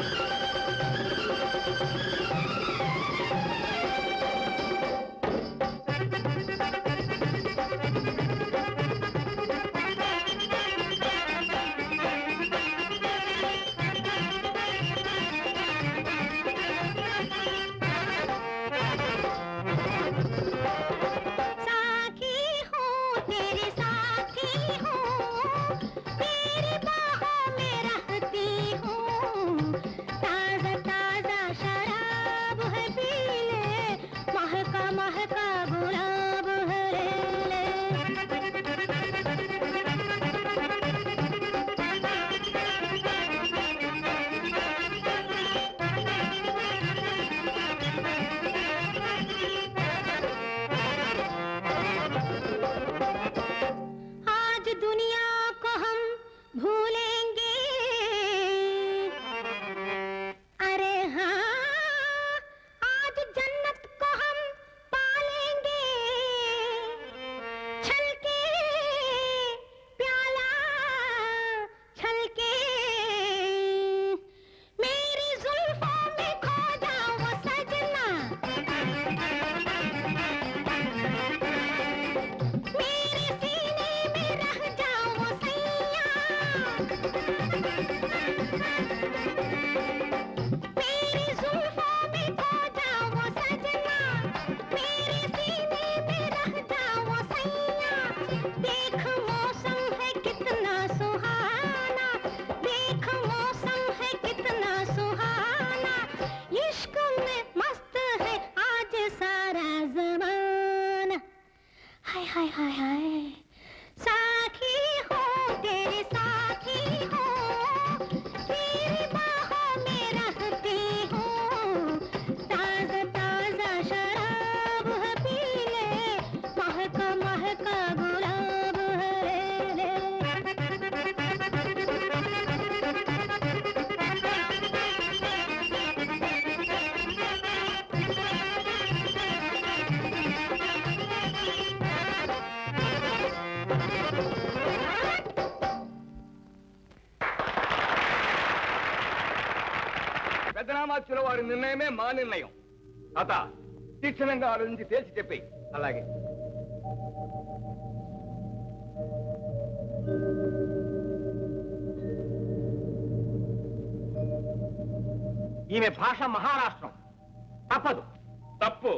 साथी हूँ तेरे साथी हूँ तेरी बाहों में रहती हूँ ताजा ताजा शराब है पी ले महका महका गुलाब है ले आज दुनिया को हम भूलेंगे अरे हाँ आज जन्नत को हम पालेंगे छल के प्याला छल के मेरी जुल्फों में खो जाओ वो सजना मेरे सीने में रह जाओ सैया मेरी जुल्फों में खो जाओ सजना मेरे सीने में रह जाओ सैया देख मौसम है कितना सुहाना देख मौसम है कितना सुहाना इश्क में मस्त है आज सारा जमाना हाय हाय हाय हाय साथी हो तेरे साथी हो तेरी बाहों में रहती हूँ ताजा ताजा शराब है पी ले महका महका गुलाब है ले పెద్దనామాచ్యుల వారి నిర్ణయమే మా నిర్ణయం తాత తీక్షణంగా ఆలోచించి తేల్చి చెప్పి అలాగే ఈమె భాష మహారాష్ట్రం తప్పదు తప్పు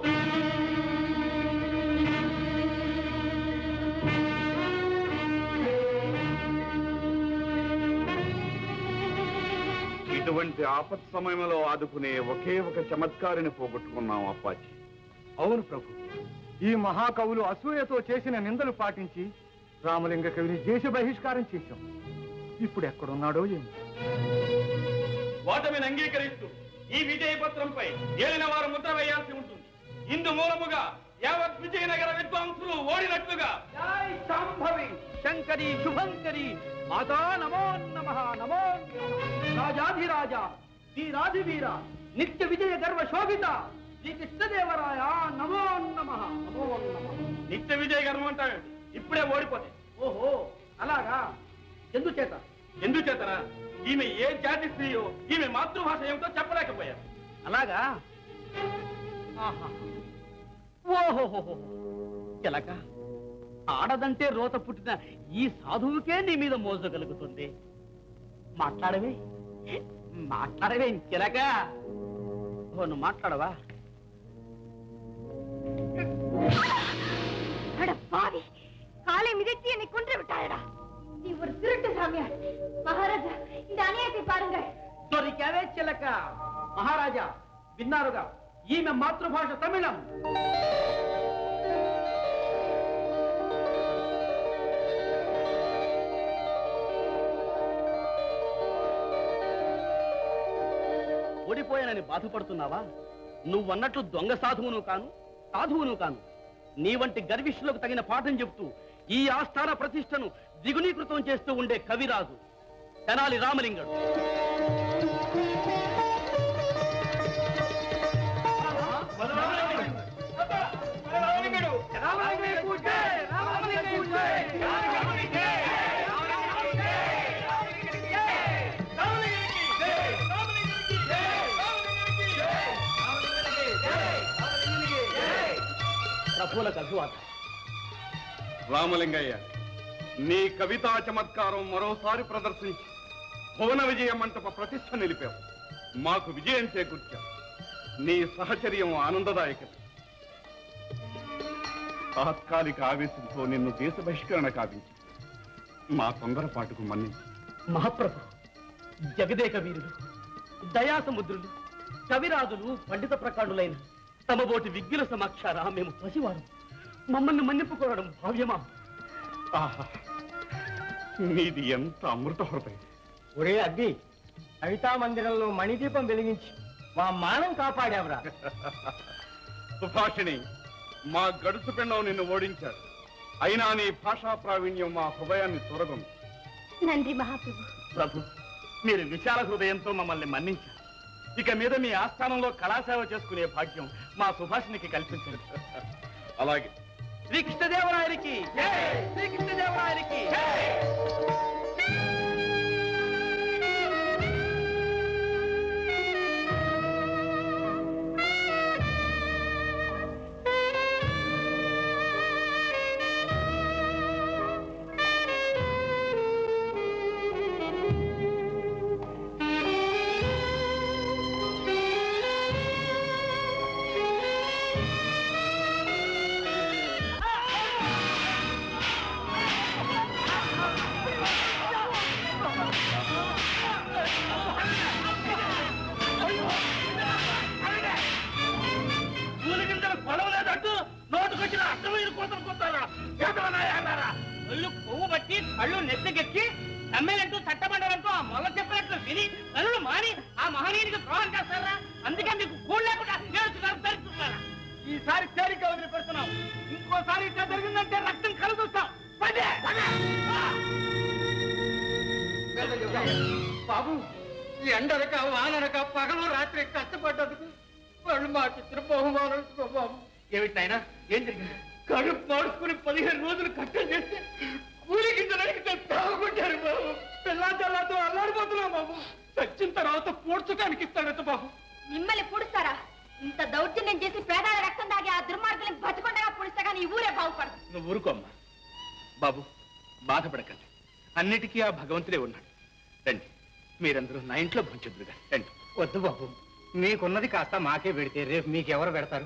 ఇటువంటి ఆపత్ సమయంలో ఆదుకునే ఒకే ఒక చమత్కారిని పోగొట్టుకున్నాం అప్పాజీ అవును ప్రభు ఈ మహాకవులు అసూయతో చేసిన నిందలు పాటించి రామలింగ కవిని దేశ బహిష్కారం చేశాం ఇప్పుడు ఎక్కడున్నాడో ఏమో ఓటమిని అంగీకరిస్తూ ఈ విజయ పత్రంపై ఏలిన వారు ముద్ర వేయాల్సి ఉంటుంది ఇందు మూలముగా యావత్ విజయనగర విద్వాంసులు ఓడినట్లుగా జై శాంభవి శంకరి శుభంకరి మాతా నమో నమ నమో రాజాధిరాజ వీరాధివీర నిత్య విజయ గర్వ శోభిత శ్రీకృష్ణదేవరాయ నమో నమ నమో నమ నిత్య విజయ గర్వం అంటాడు ఇప్పుడే ఓడిపోతే ఓహో అలాగా ఎందుచేత ఎందుచేతనా ఈమె ఏ జాతి స్త్రీయో ఈమె మాతృభాష ఏమిటో చెప్పలేకపోయారు అలాగా ఓహోహో చిలక ఆడదంటే రోత పుట్టిన ఈ సాధువుకే నీ మీద మోజు కలుగుతుంది మాట్లాడవే మాట్లాడవే చిలక ఓ నువ్వు మాట్లాడవా அட பாவி காலை மிதித்து என்னை கொன்று விட்டாயடா நீ ஒரு திருட்டு சாமியார் மகாராஜா இந்த அநியாயத்தை பாருங்கள் దొరికావే చిలక మహారాజా విన్నారుగా ఈమె మాతృభాష తమిళం ఓడిపోయానని బాధపడుతున్నావా నువ్వన్నట్లు దొంగ సాధువును కాను సాధువును కాను నీ వంటి గర్విష్ఠులకు తగిన పాఠం చెబుతూ ఈ ఆస్థాన ప్రతిష్టను దిగునీకృతం చేస్తూ ఉండే కవిరాజు తెనాలి రామలింగడు రామలింగడు రామలింగడు కూర్చే రామలింగడు కూర్చే సాధువులకు అభివాదం రామలింగయ్య నీ కవితా చమత్కారం మరోసారి ప్రదర్శించి భువన విజయ మంటప ప్రతిష్ట నిలిపావు మాకు విజయం చేకూర్చావు నీ సహచర్యం ఆనందదాయకం తాత్కాలిక ఆవేశంతో నిన్ను దేశ బహిష్కరణ కావించి మా తొందరపాటుకు మన్నించి మహాప్రభు జగదేక వీరులు దయాసముద్రులు కవిరాజులు పండిత ప్రకాండులైన తమబోటి విజ్ఞుల సమక్షారా మేము పసివారం మమ్మల్ని మన్నిపుకోవడం భావ్యమా ఆహా నీది ఎంత అమృత హృదయం ఒరే అగ్గి కవితా మందిరంలో మణిదీపం వెలిగించి మా మానం కాపాడావురా సుభాషిణి మా గడుసు పిండం నిన్ను ఓడించాడు అయినా నీ భాషా ప్రావీణ్యం మా హృదయాన్ని తొరగం నంది మహాప్రభు ప్రభు మీరు విశాల హృదయంతో మమ్మల్ని మన్నించారు ఇక మీద మీ ఆస్థానంలో కళాసేవ చేసుకునే భాగ్యం మా సుభాషినికి కల్పించండి అలాగే శ్రీకృష్ణదేవరాయలకి శ్రీకృష్ణదేవరాయలకి పూలగింజలు కొలవలేదంటూ నోటుకొచ్చిన అర్థమైన కోతలు కొట్టారా అన్నారా ఒళ్ళు కొవ్వు బట్టి కళ్ళు నెత్తికెక్కి నమ్మేలంటూ చట్టమండలంటూ ఆ మొల చెప్పినట్లు విని కళ్ళు మాని ఆ మహనీయునికి ద్రోహం చేస్తారా అందుకే మీకు కూడు లేకుండా ఏడుస్తున్నారు ధరిస్తున్నారా ఈసారి తేలిక వదిలిపెడుతున్నాం ఇంకోసారి ఇట్లా జరిగిందంటే రక్తం కలుగుతాం బాబు ఈ ఎండనక వాననక పగలు రాత్రి కష్టపడ్డందుకు వాళ్ళు మాకు ఇచ్చిన బహుమానం ఇదిగో బాబు ఏమిటి నాయన ఏం జరిగింది కడుపు పాడుకుని పదిహేను రోజులు కట్టలు చేస్తే ఊరికి జనానికి తాగుకుంటారు బాబు పిల్లా జల్లాతో అల్లాడిపోతున్నాం బాబు చచ్చిన తర్వాత పూడ్చడానికి ఇస్తాడట బాబు మిమ్మల్ని పుడుస్తారా ఇంత దౌర్జన్యం చేసి పేదాల రక్తం దాగి ఆ దుర్మార్గుల్ని బతికొండగా పుడిస్తే కానీ ఈ ఊరే బాగుపడదు నువ్వు ఊరుకోమ్మా బాబు బాధపడకండి అన్నిటికీ ఆ భగవంతుడే ఉన్నాడు రండి మీరందరూ నా ఇంట్లో భంచుద్దురుగా రండి వద్దు బాబు మీకున్నది కాస్త మాకే పెడితే రేపు మీకెవరు పెడతారు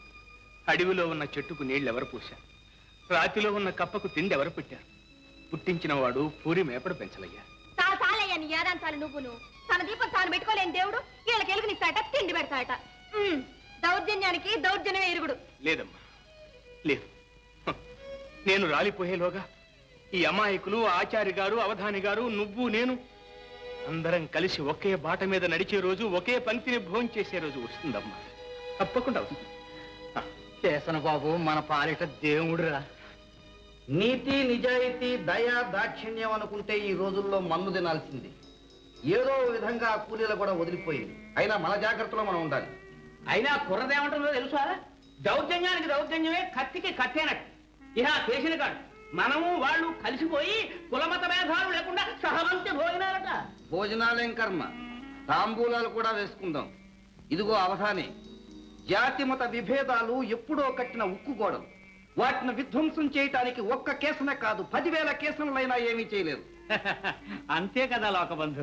అడవిలో ఉన్న చెట్టుకు నీళ్లు ఎవరు పూశారు రాతిలో ఉన్న కప్పకు తిండి ఎవరు పెట్టారు పుట్టించిన వాడు పూరి మేపడు పెంచలయ్యా చాలా సాలయ్యా నీ ఏదాంతాలు నువ్వును తన దీపం తాను పెట్టుకోలేని దేవుడు వీళ్ళకి ఎలుగునిస్తాడట తిండి పెడతాడట ఉమ్, దౌర్జన్యానికి దౌర్జన్యమే ఇరుగుడు లేదమ్మా లేదు హ. నేను రాలిపోయేలోగా ఈ అమాయకులు ఆచారి గారు అవధాని గారు నువ్వు నేను అందరం కలిసి ఒకే బాట మీద నడిచే రోజు ఒకే పంక్తిని భోజనం చేసే రోజు వస్తుందమ్మా తప్పకుండా వస్తుంది చేసన బాబు మన పాలిట దేవుడురా నీతి నిజాయితీ దయ దాక్షిణ్యం అనుకుంటే ఈ రోజుల్లో మన్ను తినాల్సింది ఏదో విధంగా ఆ కూలీలు కూడా వదిలిపోయింది అయినా మన జాగ్రత్తలో మనం ఉండాలి అయినా కుర్రదేమంటుందో తెలుసా దౌర్జన్యానికి దౌర్జన్యమే కత్తికి కత్తేనట్టు ఇహ చేసిన కాడు మనము వాళ్ళు కలిసిపోయి కులమత భేదాలు లేకుండా సహవంతి భోజనాలట భోజనాలేం కర్మ తాంబూలాలు కూడా వేసుకుందాం ఇదిగో అవధాని జాతి మత విభేదాలు ఎప్పుడో కట్టిన ఉక్కు గోడలు వాటిని విధ్వంసం చేయటానికి ఒక్క కేసునే కాదు పదివేల కేసులైనా ఏమీ చేయలేదు అంతే కదా లోకబంధు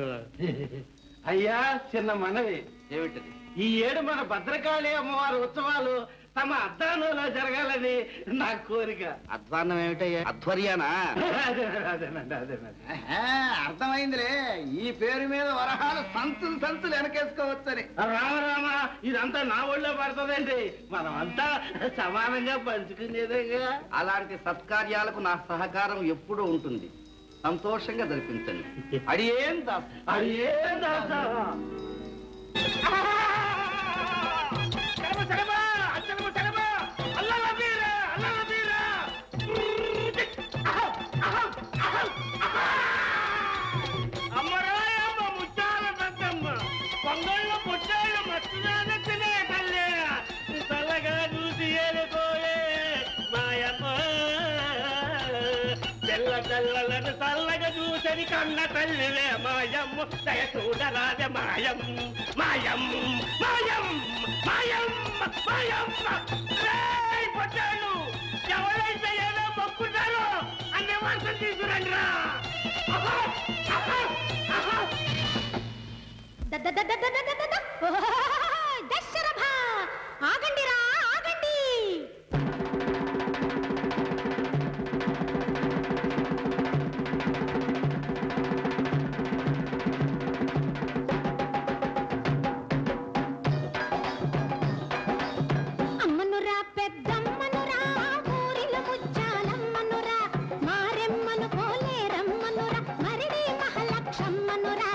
అయ్యా చిన్న మనవి ఏమిటది ఈ ఏడు మన భద్రకాళి అమ్మవారి ఉత్సవాలు తమ అద్దానంలో జరగాలని నా కోరిక అధ్వాన్నం ఏమిటయ్యా అధ్వర్యానా అదేనండి అదేనండి అదేనండి ఆహా, అర్థమైందిలే ఈ పేరు మీద వరహాలు సంచులు సంచులు వెనకేసుకోవచ్చని రామ రామ ఇదంతా నా ఒళ్ళో పడుతుందండి మనం అంతా సమానంగా పంచుకునేదేగా అలాంటి సత్కార్యాలకు నా సహకారం ఎప్పుడూ ఉంటుంది సంతోషంగా జరిపించండి అది ఏం దాస్ అది ఏం దాసా? అమ్మరాయమ్మ ముచ్చాల పెద్దమ్మ పొంగళ్ళ ముచ్చాళ్ళు మత్తుదాన తినే తల్లి చల్లగా చూసి ఏలుకోలే మాయమ్మ తెల్ల తెల్లలను చల్లగా చూసని కన్న తల్లిలే మాయమ్మ దయ చూడరాజ మాయం మాయం మాయం మాయం మాయమ్మ రేయ్ పొట్టాళ్ళు మాంసం తీసుకురండి రా దశరథ ఆగండిరా ఆగండి అమ్మనురా పెద్దమ్మనురా ఊరిలో ముచ్చాలమ్మనురా మారెమ్మను పోలేరమ్మనురా మరిడి మహాలక్షమ్మనురా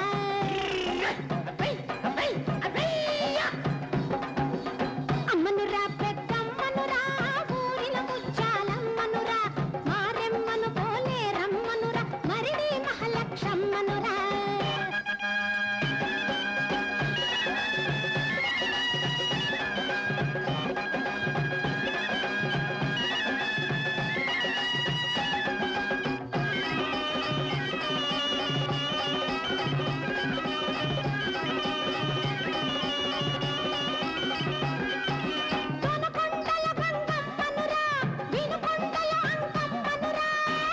అమ్మనురా పెద్దమ్మనురా ఊరిలో ముచ్చాలమ్మనురా మారెమ్మను పోలేరమ్మనురా మరిడి మహాలక్షమ్మనురా కొనకొండల గంగమ్మనురా వినుకొండల అంకమ్మనురా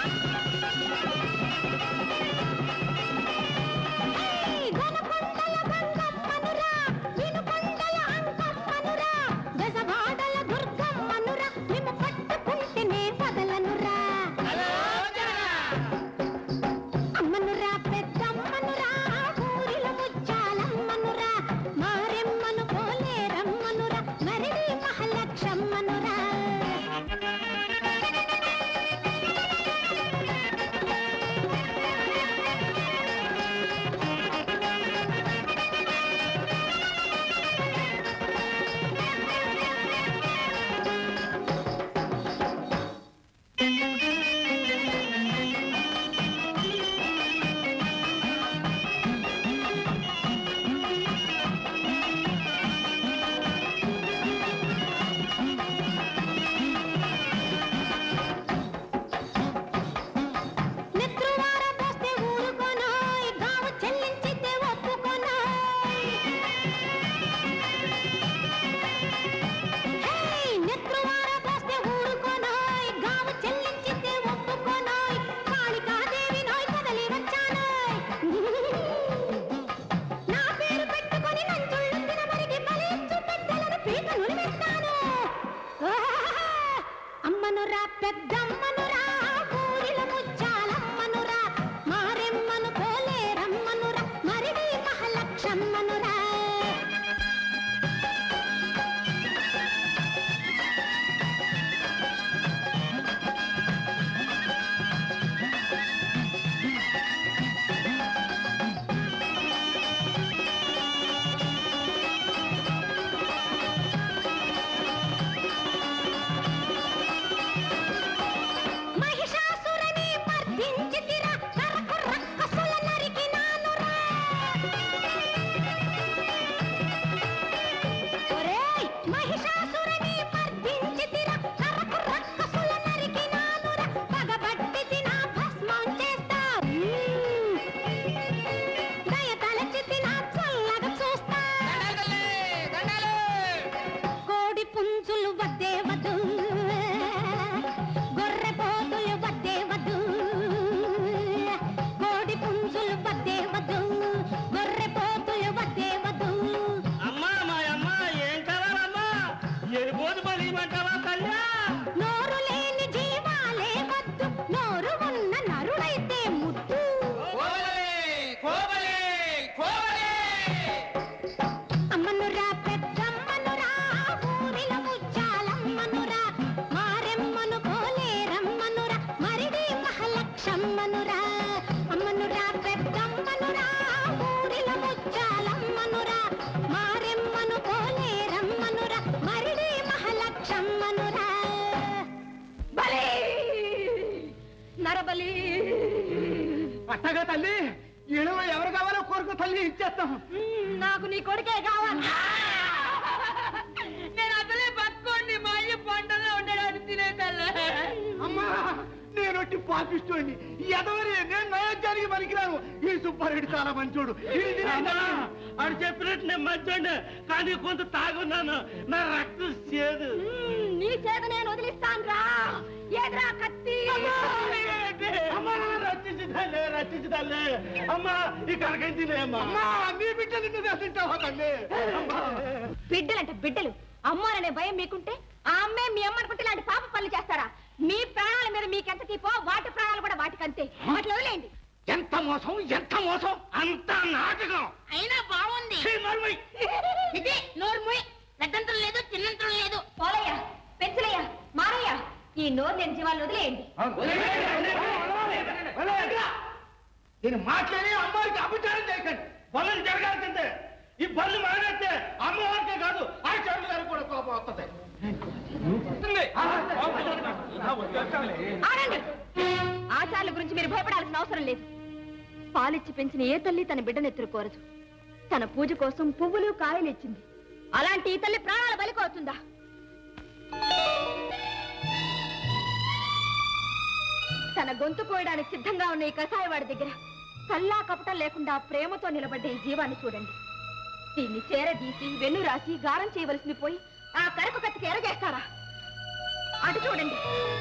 ఏయ్ కొనకొండల గంగమ్మనురా వినుకొండల అంకమ్మనురా దశభాడల దుర్గమ్మనురా నిన్ను పట్టుకుంటేనే వదలనురా అమ్మనురా పెద్దమ్మనురా ఊరిలో ముచ్చాలమ్మనురా మారెమ్మను పోలేరమ్మనురా మరిడి మహాలక్షమ్మనురా నెత్రువార పోస్తే ఊరుకోనోయ్ గావు చెల్లించితే ఒప్పుకోనోయ్ హేయ్ నెత్రువార పోస్తే ఊరుకోనోయ్ గావు చెల్లించితే ఒప్పుకోనోయ్ కాళికాదేవి నోయ్ కదలి వచ్చానోయ్ నా పేరు పెట్టుకొని నంచుళ్ళు తినమరిగి బలించు పెద్దలను పీక నులిమెత్తాను అమ్మనురా పెద్దమ్మనురా ఊరిల ముచ్చాలమ్మనురా మారెమ్మను పోలేరమ్మనురా మరిడి మహాలక్షమ్మనురా మహిషాసురని మర్దించితిరా కరకు రక్కసుల నరికినానురా ఒరేయ్ మహిషాసురని మర్దించితిరా కరకు రక్కసుల నరికినానురా పగబట్టితి నా భస్మం చేస్తా మ్మ్. దయ తలచితి నా చల్లగా చూస్తా కోడి పుంజులు వద్దే వద్దు గొర్రె పోతులు వద్దే వద్దు కోడి పుంజులు వద్దే వద్దు గొర్రె పోతులు వద్దే వద్దు అమ్మా మా అమ్మ ఏం కావాలమ్మా ఎరుపోదు బలిమంటావా కళ్యా నోరు లేని జీవాలే వద్దు నోరు ఉన్న నరుడైతే ముద్దు అమ్మనురా పెద్దమ్మనురా ఊరిలో ముచ్చాలమ్మనురా మారెమ్మను పోలేరమ్మనురా మరిడి మహాలక్షమ్మనురా అమ్మనురా పెద్దమ్మనురా ఊరిలో ముచ్చాలమ్మనురా మారెమ్మను పోలేరమ్మనురా మరిడి మహాలక్షమ్మనురా బలి నరబలి అట్టగా తల్లి ఇళ్ళలో ఎవరు కావాలో కోరుకు తల్లి ఇచ్చేస్తాం మ్మ్, నాకు నీ కొడుకే కావాలి నేను అసలే పట్టుకోండి మా అయ్య పంటలో ఉండడానికి తినేదల్లా అమ్మా నేనొట్టి పాపిస్తోండి ఎదవరి నేను నయోగ్యానికి పనికిరాను ఈ సుబ్బారెడ్డి చాలా మంచోడు ఇది తినేయండి. అని చెప్పినట్టు నేను మంచోండి కానీ కొంత తాగున్నాను నా రక్తం చేదు నీ చేత నేను వదిలిస్తాను రా ఏద్రా కత్తి రక్షించు తల్లి అమ్మా ఈ కనకం తినేమ్మా అమ్మా నీ బిడ్డలు నువ్వు తింటావా తల్లి అమ్మా బిడ్డలంటే బిడ్డలు అమ్మారనే భయం మీకుంటే ఆ అమ్మే మీ అమ్మ అనుకుంటే ఇలాంటి పాప పనులు చేస్తారా మీ ప్రాణాల మీద మీకెంత తీపో వాటి ప్రాణాలు కూడా వాటికంతే అట్లా వదిలేయండి ఎంత మోసం ఎంత మోసం అంత నాటకం అయినా బాగుంది ఛీ, నోర్మై. ఇదే నోరు మూయ్. పెద్దంతరం లేదు చిన్నంతరం లేదు పోలయ్య పెంచులయ్య మారయ్య ఈ నోరు లేని జీవాలను వదిలేయండి నేను మాట్లాడి అమ్మవారికి అభిచారం చేయకండి పనులు జరగాల్సిందే ఈ పనులు మానేస్తే అమ్మవారికే కాదు ఆచార్యులు గారికి కూడా కోపం వస్తుంది ఆగండి ఆచారాల గురించి మీరు భయపడాల్సిన అవసరం లేదు పాలిచ్చి పెంచిన ఏ తల్లి తన బిడ్డను ఎత్తురుకోరదు తన పూజ కోసం పువ్వులు కాయలు ఇచ్చింది అలాంటి ఈ తల్లి ప్రాణాల బలికోతుందా తన గొంతు కోయడానికి సిద్ధంగా ఉన్న ఈ కషాయవాడి దగ్గర కల్లా కపటం లేకుండా ప్రేమతో నిలబడ్డ ఈ జీవాన్ని చూడండి దీన్ని చేరదీసి వెన్ను రాసి గారం చేయవలసింది పోయి ఆ కరకు కత్తికి ఎరగేస్తారా అటు చూడండి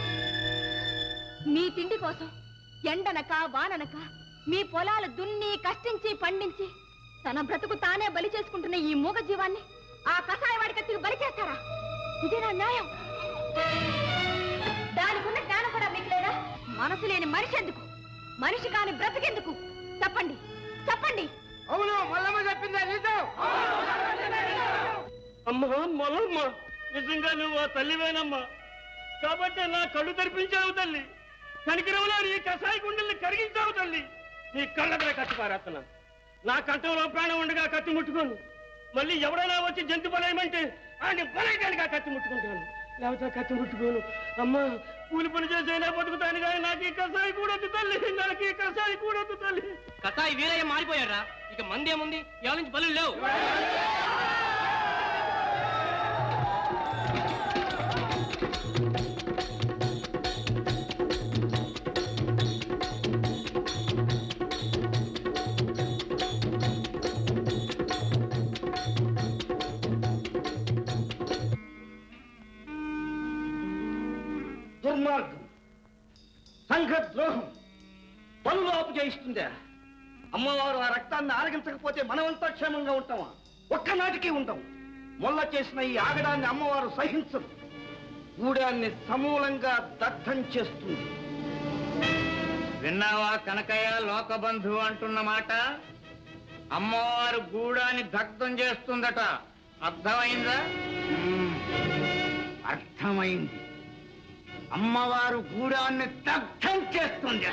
మీ తిండి కోసం ఎండనక వాననక మీ పొలాలు దున్ని కష్టించి పండించి తన బ్రతుకు తానే బలి చేసుకుంటున్న ఈ మూగ జీవాన్ని ఆ కషాయవాడి కత్తికి బలి చేస్తారా ఇదేనా న్యాయం దానికున్న జ్ఞానం కూడా మీకు లేదా మనసు లేని మనిషి ఎందుకు మనిషి కాని బ్రతికెందుకు చెప్పండి చెప్పండి అవును మల్లమ్మ చెప్పిందా నిజం అమ్మా మొలమ్మ నిజంగా నువ్వు ఆ తల్లివేనమ్మా కాబట్టి నా కళ్ళు తెరిపించావు తల్లి కనికరంలో నీ కషాయ గుండెల్ని కరిగించావు తల్లి నీ కళ్ళ దగ్గర కత్తి పారేస్తున్నాను నా కంఠంలో ప్రాణం ఉండగా కత్తి ముట్టుకోను మళ్ళీ ఎవడైనా వచ్చి జంతు బలయమంటే ఆయన బలయటానికి ఆ కత్తి ముట్టుకుంటాను లేకపోతే ఆ కత్తి ముట్టుకోను అమ్మా కూలి పని చేసైనా బతుకుతాను కానీ నాకు ఈ కషాయి కూడొద్దు తల్లి నాకు ఈ కషాయి కూడొద్దు తల్లి కసాయి వీరయ్య మారిపోయారా ఇక మందేముంది ఎవరి నుంచి బలు లేవు దుర్మార్గం సంఘ ద్రోహం పనులు ఆపు చేయిస్తుందా అమ్మవారు ఆ రక్తాన్ని ఆరగించకపోతే మనమంతా క్షేమంగా ఉంటామా ఒక్కనాటికి ఉంటాం మొల్ల చేసిన ఈ ఆగడాన్ని అమ్మవారు సహించదు గూడాన్ని సమూలంగా దగ్ధం చేస్తుంది విన్నావా కనకయ్య లోకబంధు అంటున్న మాట అమ్మవారు గూడాన్ని దగ్ధం చేస్తుందట అర్థమైందా అర్థమైంది అమ్మవారు గూడాన్ని దగ్ధం చేస్తుంది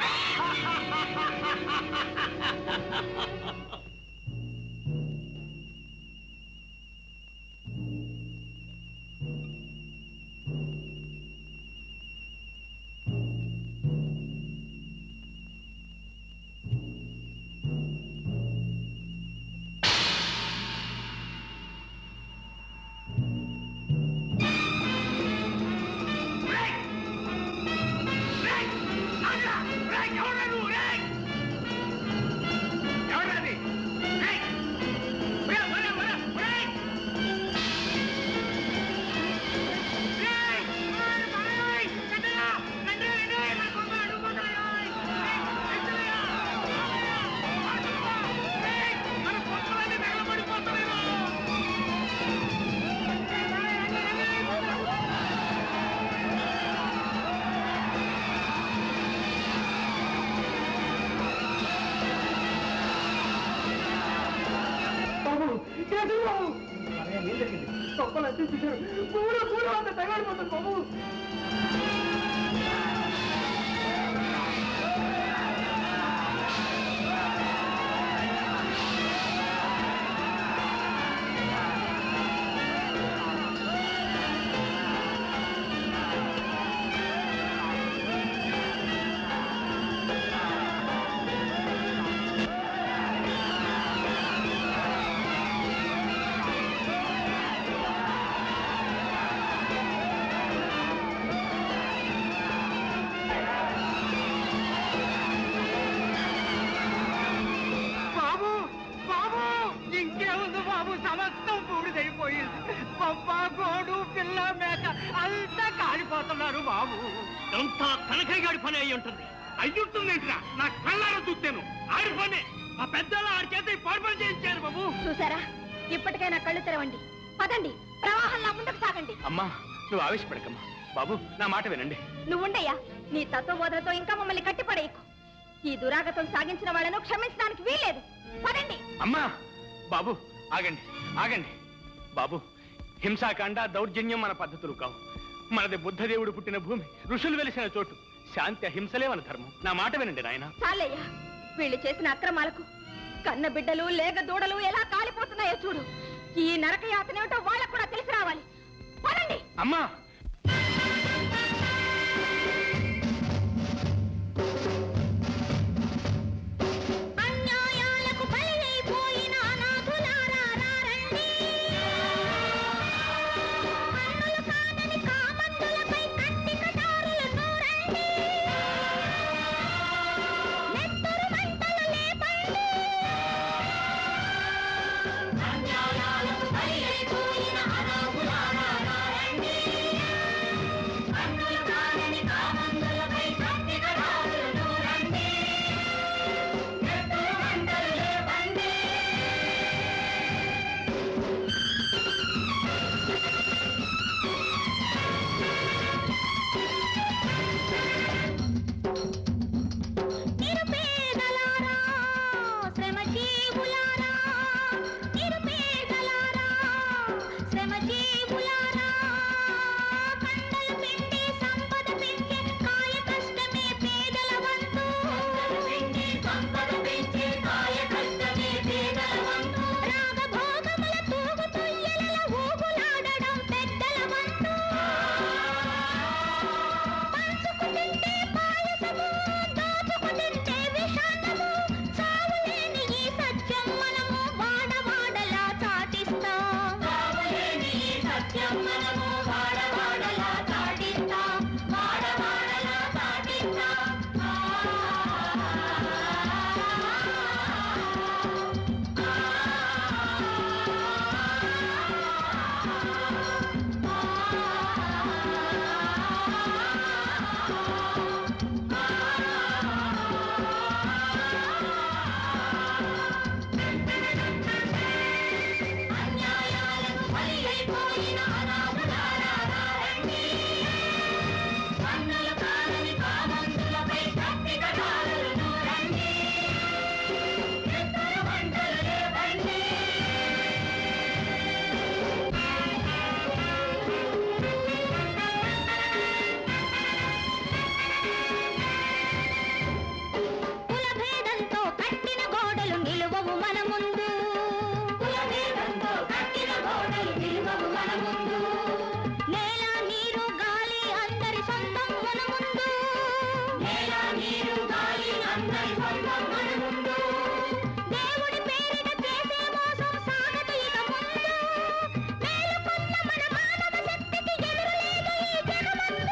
బాబు బాబు ఇంకేముంది బాబు సమస్తం పూడిదైపోయింది పప్ప గోడు పిల్ల మేక అంతా కాలిపోతున్నారు బాబు అంతా కనకయ్య గారి పని అయి ఉంటుంది అయ్యుంటుందేంట్రా నా కళ్ళారా చూస్తాను ఆడిపోనే ఆ పెద్దలు ఆడి చేత ఈ పొరపడి చేయించారు బాబు చూసారా ఇప్పటికైనా కళ్ళు తెరవండి పదండి ప్రవాహంలా ముందుకు సాగండి అమ్మా నువ్వు ఆవేశపడకమ్మా బాబు నా మాట వినండి నువ్వుండయ్యా నీ తత్వబోధనతో ఇంకా మమ్మల్ని కట్టిపడేయకు ఈ దురాగతం సాగించిన వాళ్ళను క్షమించడానికి వీల్లేదు పదండి అమ్మా బాబు ఆగండి ఆగండి బాబు హింసాకాండ దౌర్జన్యం మన పద్ధతులు కావు మనది బుద్ధదేవుడు పుట్టిన భూమి ఋషులు వెలిసిన చోటు శాంతి అహింసలే మన ధర్మం నా మాట వినండి నాయన చాలయ్యా వీళ్ళు చేసిన అక్రమాలకు కన్న బిడ్డలు లేక దూడలు ఎలా కాలిపోతున్నాయో చూడు ఈ నరక యాతనేమిటో వాళ్ళకు కూడా తెలిసి రావాలి పదండి అమ్మా అన్యాయాలకు బలైపోయిన అనాథులారా రారండి కన్నులు కానని కామందులపై కత్తి కటారులు నూరండి నెత్తురు మంటలు లేపండి అన్యాయాలకు బలైపోయిన అనాథులారా రారండి కన్నులు కానని కామందులపై కత్తి కటారులు నూరండి నెత్తురు మంటలు లేపండి నిరుపేదలారా శ్రమజీవులారా నిరుపేదలారా శ్రమజీవులారా కండలు పిండి సంపద పెంచే కాయ కష్టమే పేదల వంతు పిండి సంపద పెంచే కాయ కష్టమే పేదల వంతు రాగభోగముల తూగు తొయ్యల ఊగులాడడం పెద్దల వంతు పంచుకు తింటే పాయసము దోచుకు తింటే విషాదము చావులేని ఈ సత్యం మనము వాడవాడలా చాటిస్తాం చావులేని ఈ సత్యం మనము వాడవాడలా చాటిస్తాం వాడవాడలా చాటిస్తాం అన్యాయాలకు బలి అయిపోయిన అనాథులారా రారండి కన్నులు కానని కామందులపై కత్తి కటారులు నూరండి నెత్తురు మంటలు లేపండి కులభేదంతో కట్టిన గోడలు నిలువవు మన ముందు కులభేదంతో కట్టిన గోడలు నిలువవు మన ముందు నేల నీరు గాలి అందరి సొంతం మన ముందు నేల నీరు గాలి అందరి సొంతం మన ముందు దేవుడి పేరిట చేసే మోసం సాగదు ఇక ముందు మేలుకున్న మన మానవ శక్తికి ఎదురులేదు ఈ జగమందు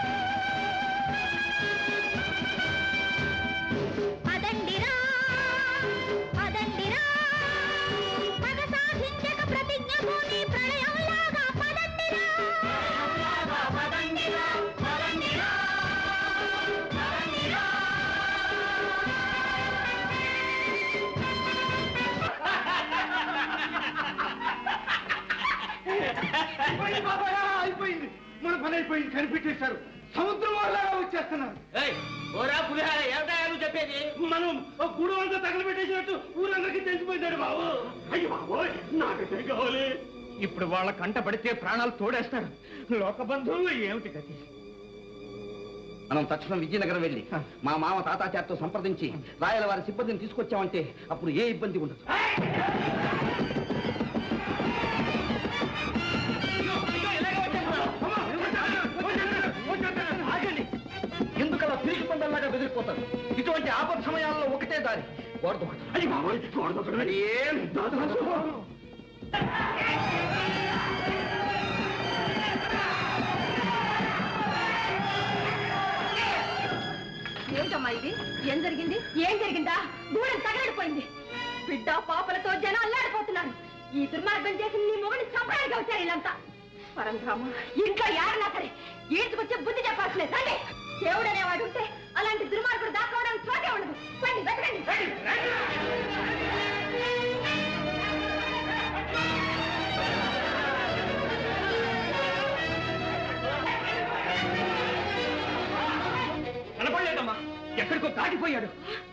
పదండిరా పదండిరా పగ సాధించక ప్రతిజ్ఞ భూమి ప్రళయంలాగా పదండిరా పదండిరా పదండిరా పదండిరా అయిపోయింది బాబాయ్, అయిపోయింది మన పని అయిపోయింది కనిపెట్టేశారు సముద్రం వల్ల వచ్చేస్తున్నారు ఏయ్, ఓరా పులిహార ఏమిటా నువ్వు చెప్పేది మనం ఒక గుడి అంతా తగలబెట్టేసినట్టు ఊరందరికీ తెలిసిపోయిందాడు బాబు అయ్యి బాబోయ్ నాకైతే కావాలి ఇప్పుడు వాళ్ళ కంట పడితే ప్రాణాలు తోడేస్తారు లోకబంధువు ఏమిటి గతి మనం తక్షణం విజయనగరం వెళ్ళి మా మామ తాతాచారితో సంప్రదించి రాయల వారి సిబ్బందిని తీసుకొచ్చామంటే అప్పుడు ఏ ఇబ్బంది ఉండదు ఆగండి ఎందుకలా పిరికి పందల్లాగా బెదిరిపోతారు ఇటువంటి ఆపద సమయాల్లో ఒకటే దారి గోడ దూకటం. అయ్యి బాబోయ్ గోడ దూకడం. ఏం దాదాపు ఏంటమ్మా ఇది ఏం జరిగింది ఏం జరిగిందా గూడెం తగలడిపోయింది బిడ్డ పాపలతో జనం అల్లాడిపోతున్నారు ఈ దుర్మార్గం చేసి నీ మొగని చంపడానికి వచ్చారు వీళ్ళంతా పరంధామ ఇంట్లో యారన్నా సరే ఈడ్చుకొచ్చి బుద్ధి చెప్పాల్సిందే సండే దేవుడు అనేవాడు ఉంటే అలాంటి దుర్మార్గుడు దాక్కోవడానికి చోటే ఉండదు రండి వెతకండి కనపడలేదమ్మా ఎక్కడికో దాటిపోయాడు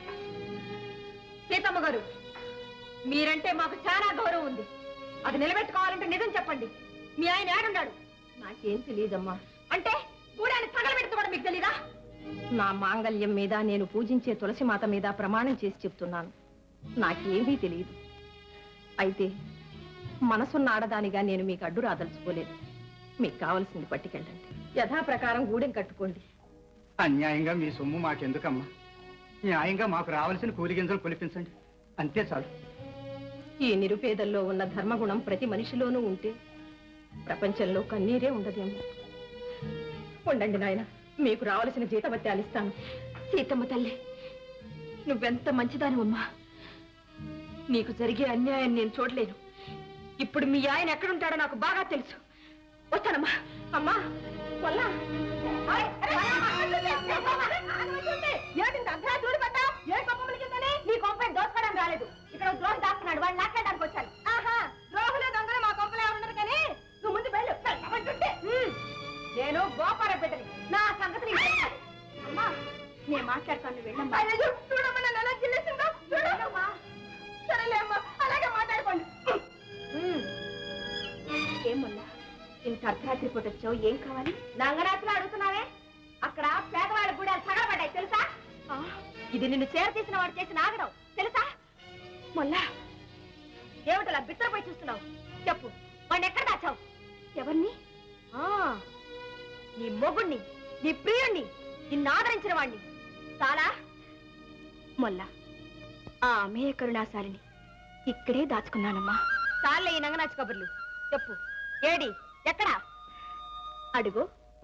సీతమ్మ గారు మీరంటే మాకు చాలా గౌరవం ఉంది అది నిలబెట్టుకోవాలంటే నిజం చెప్పండి మీ ఆయన ఏడున్నాడు నాకేం తెలియదమ్మా అంటే కూడాన్ని తగలబెట్టుకోవడం మీకు తెలీదా నా మాంగల్యం మీద నేను పూజించే తులసి మాత మీద ప్రమాణం చేసి చెప్తున్నాను నాకేమీ తెలియదు అయితే మనసున్న ఆడదానిగా నేను మీకు అడ్డు రాదలుచుకోలేదు మీకు కావలసింది పట్టుకెళ్ళండి యథాప్రకారం గూడెం కట్టుకోండి అన్యాయంగా మీ సొమ్ము మాకెందుకమ్మా న్యాయంగా మాకు రావాల్సిన కూలి గింజలు కొలిపించండి అంతే చాలు ఈ నిరుపేదల్లో ఉన్న ధర్మగుణం ప్రతి మనిషిలోనూ ఉంటే ప్రపంచంలో కన్నీరే ఉండదేమో ఉండండి నాయన మీకు రావలసిన జీతభత్యాలు ఇస్తాను సీతమ్మ తల్లి నువ్వెంత మంచిదానివమ్మా నీకు జరిగే అన్యాయం నేను చూడలేను ఇప్పుడు మీ ఆయన ఎక్కడుంటాడో నాకు బాగా తెలుసు వస్తానమ్మా అమ్మా వల్లా ఆయ్, అరే, ఏంటి అర్ధరాత్రి ఊడిపడ్డావ్? ఏ కొంపముల కిందనే? నీ కొంపని దోచుకోవడానికి రాలేదు ఇక్కడ ద్రోహి దాస్తున్నాడు వాడిని నాకేయడానికి వచ్చాను ఆహా ద్రోహులే దొంగలు మా కొంపలే ఉండరు కానీ నువ్వు ముందు వెళ్ళు వెళ్ళమంటుంటే. ఉమ్. నేను గోపాల బిడ్డని నా సంగతి నీకు తెలియాలి. అమ్మా నేను మాట్లాడతాను వెళ్ళమ్మా చూడమ్మా నన్ను ఎలా జిల్లేసిందో చూడమ్మా సరేలే అమ్మా అలాగే మాట్లాడుకోండి ఉమ్. ఏమన్నా ఇంత అర్ధరాత్రి పూట వచ్చావు ఏం కావాలి నంగరాత్రిలో అడుగుతున్నావే అక్కడ పేదవాళ్ళ గుడాలు తగలబడ్డాయి తెలుసా ఆ, ఇది నిన్ను చేరతీసిన వాడు చేసిన ఆగడం తెలుసా మొల్లా ఏమిటలా బిత్తరపోయి చూస్తున్నావు చెప్పు వాడిని ఎక్కడ దాచావు ఎవరిని ఆ, నీ మొగుణ్ణి నీ ప్రియుణ్ణి నిన్ను ఆదరించిన వాణ్ణి చాలా మొల్ల ఆ అమేయ కరుణాశాలిని ఇక్కడే దాచుకున్నానమ్మా చాలే ఈ నంగనాచి కబుర్లు చెప్పు ఏడి ఎక్కడా అడుగు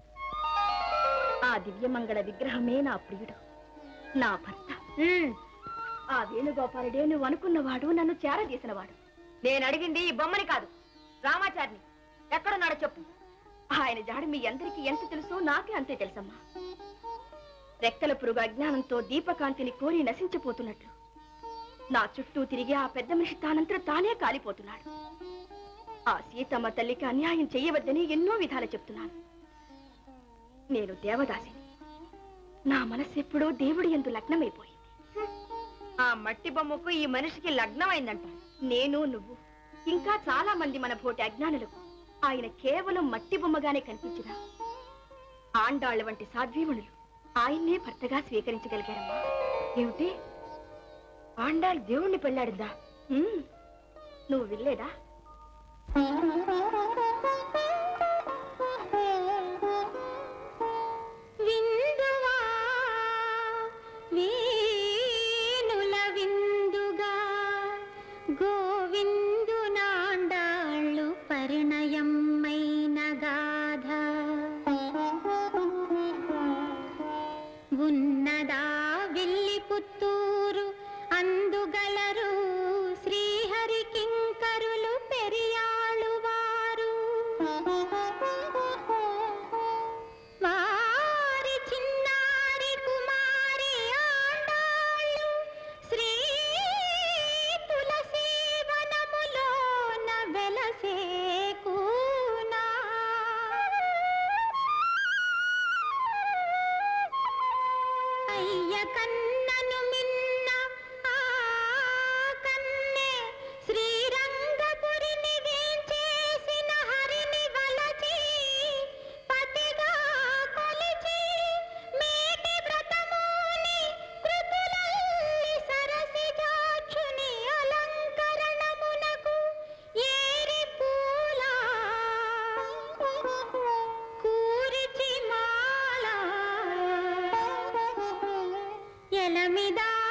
ఆ దివ్యమంగళ విగ్రహమే నా ప్రియుడు నా భర్త ఆ వేణుగోపాలుడే నువ్వు అనుకున్నవాడు నన్ను చేరదీసినవాడు నేను అడిగింది ఈ బొమ్మని కాదు రామాచారిని ఎక్కడున్నాడో చెప్పు ఆయన జాడ మీ అందరికీ ఎంత తెలుసో నాకే అంతే తెలుసమ్మా రెక్కల పురుగు అజ్ఞానంతో దీపకాంతిని కోరి నశించిపోతున్నట్లు నా చుట్టూ తిరిగి ఆ పెద్ద మనిషి తానంతట తానే కాలిపోతున్నాడు ఆ సీతమ్మ తల్లికి అన్యాయం చెయ్యవద్దని ఎన్నో విధాలు చెప్తున్నాను నేను దేవదాసిని నా మనసు ఎప్పుడో దేవుడి ఎందు లగ్నమైపోయింది ఆ మట్టి బొమ్మకు ఈ మనిషికి లగ్నమైందంట నేను నువ్వు ఇంకా చాలా మంది మన పోటీ అజ్ఞానులకు ఆయన కేవలం మట్టి బొమ్మగానే కనిపించిన ఆండాళ్ల వంటి సాధ్వీమునులు ఆయన్నే భర్తగా స్వీకరించగలిగారమ్మా ఏమిటి ఆండాళ్ దేవుణ్ణి పెళ్ళాడిందా ఉమ్, నువ్వు వినలేదా విందువా వీణుల విందుగా గోవిందు నాండాళ్ళు పరిణయమైన గాథ ఉన్నదా విల్లి పుత్తూరు అందుగలరు శ్రీహరి కింకరులు పెరియాಳು వారు వారి చిన్నారి కుమారి ఆండాళ్ళు శ్రీ తులసి వనములోన వెలసే కూనా అయ్య కన్నను మిన్న ఆ కన్నె శ్రీరంగపురిని వేంచేసిన హరిని వలచి పతిగా కొలిచి మేటి వ్రతముని కృతులల్లి సరసిజాక్షుని అలంకరణమునకు ఏరి పూలా కూరిచి మాల ఎలమిదా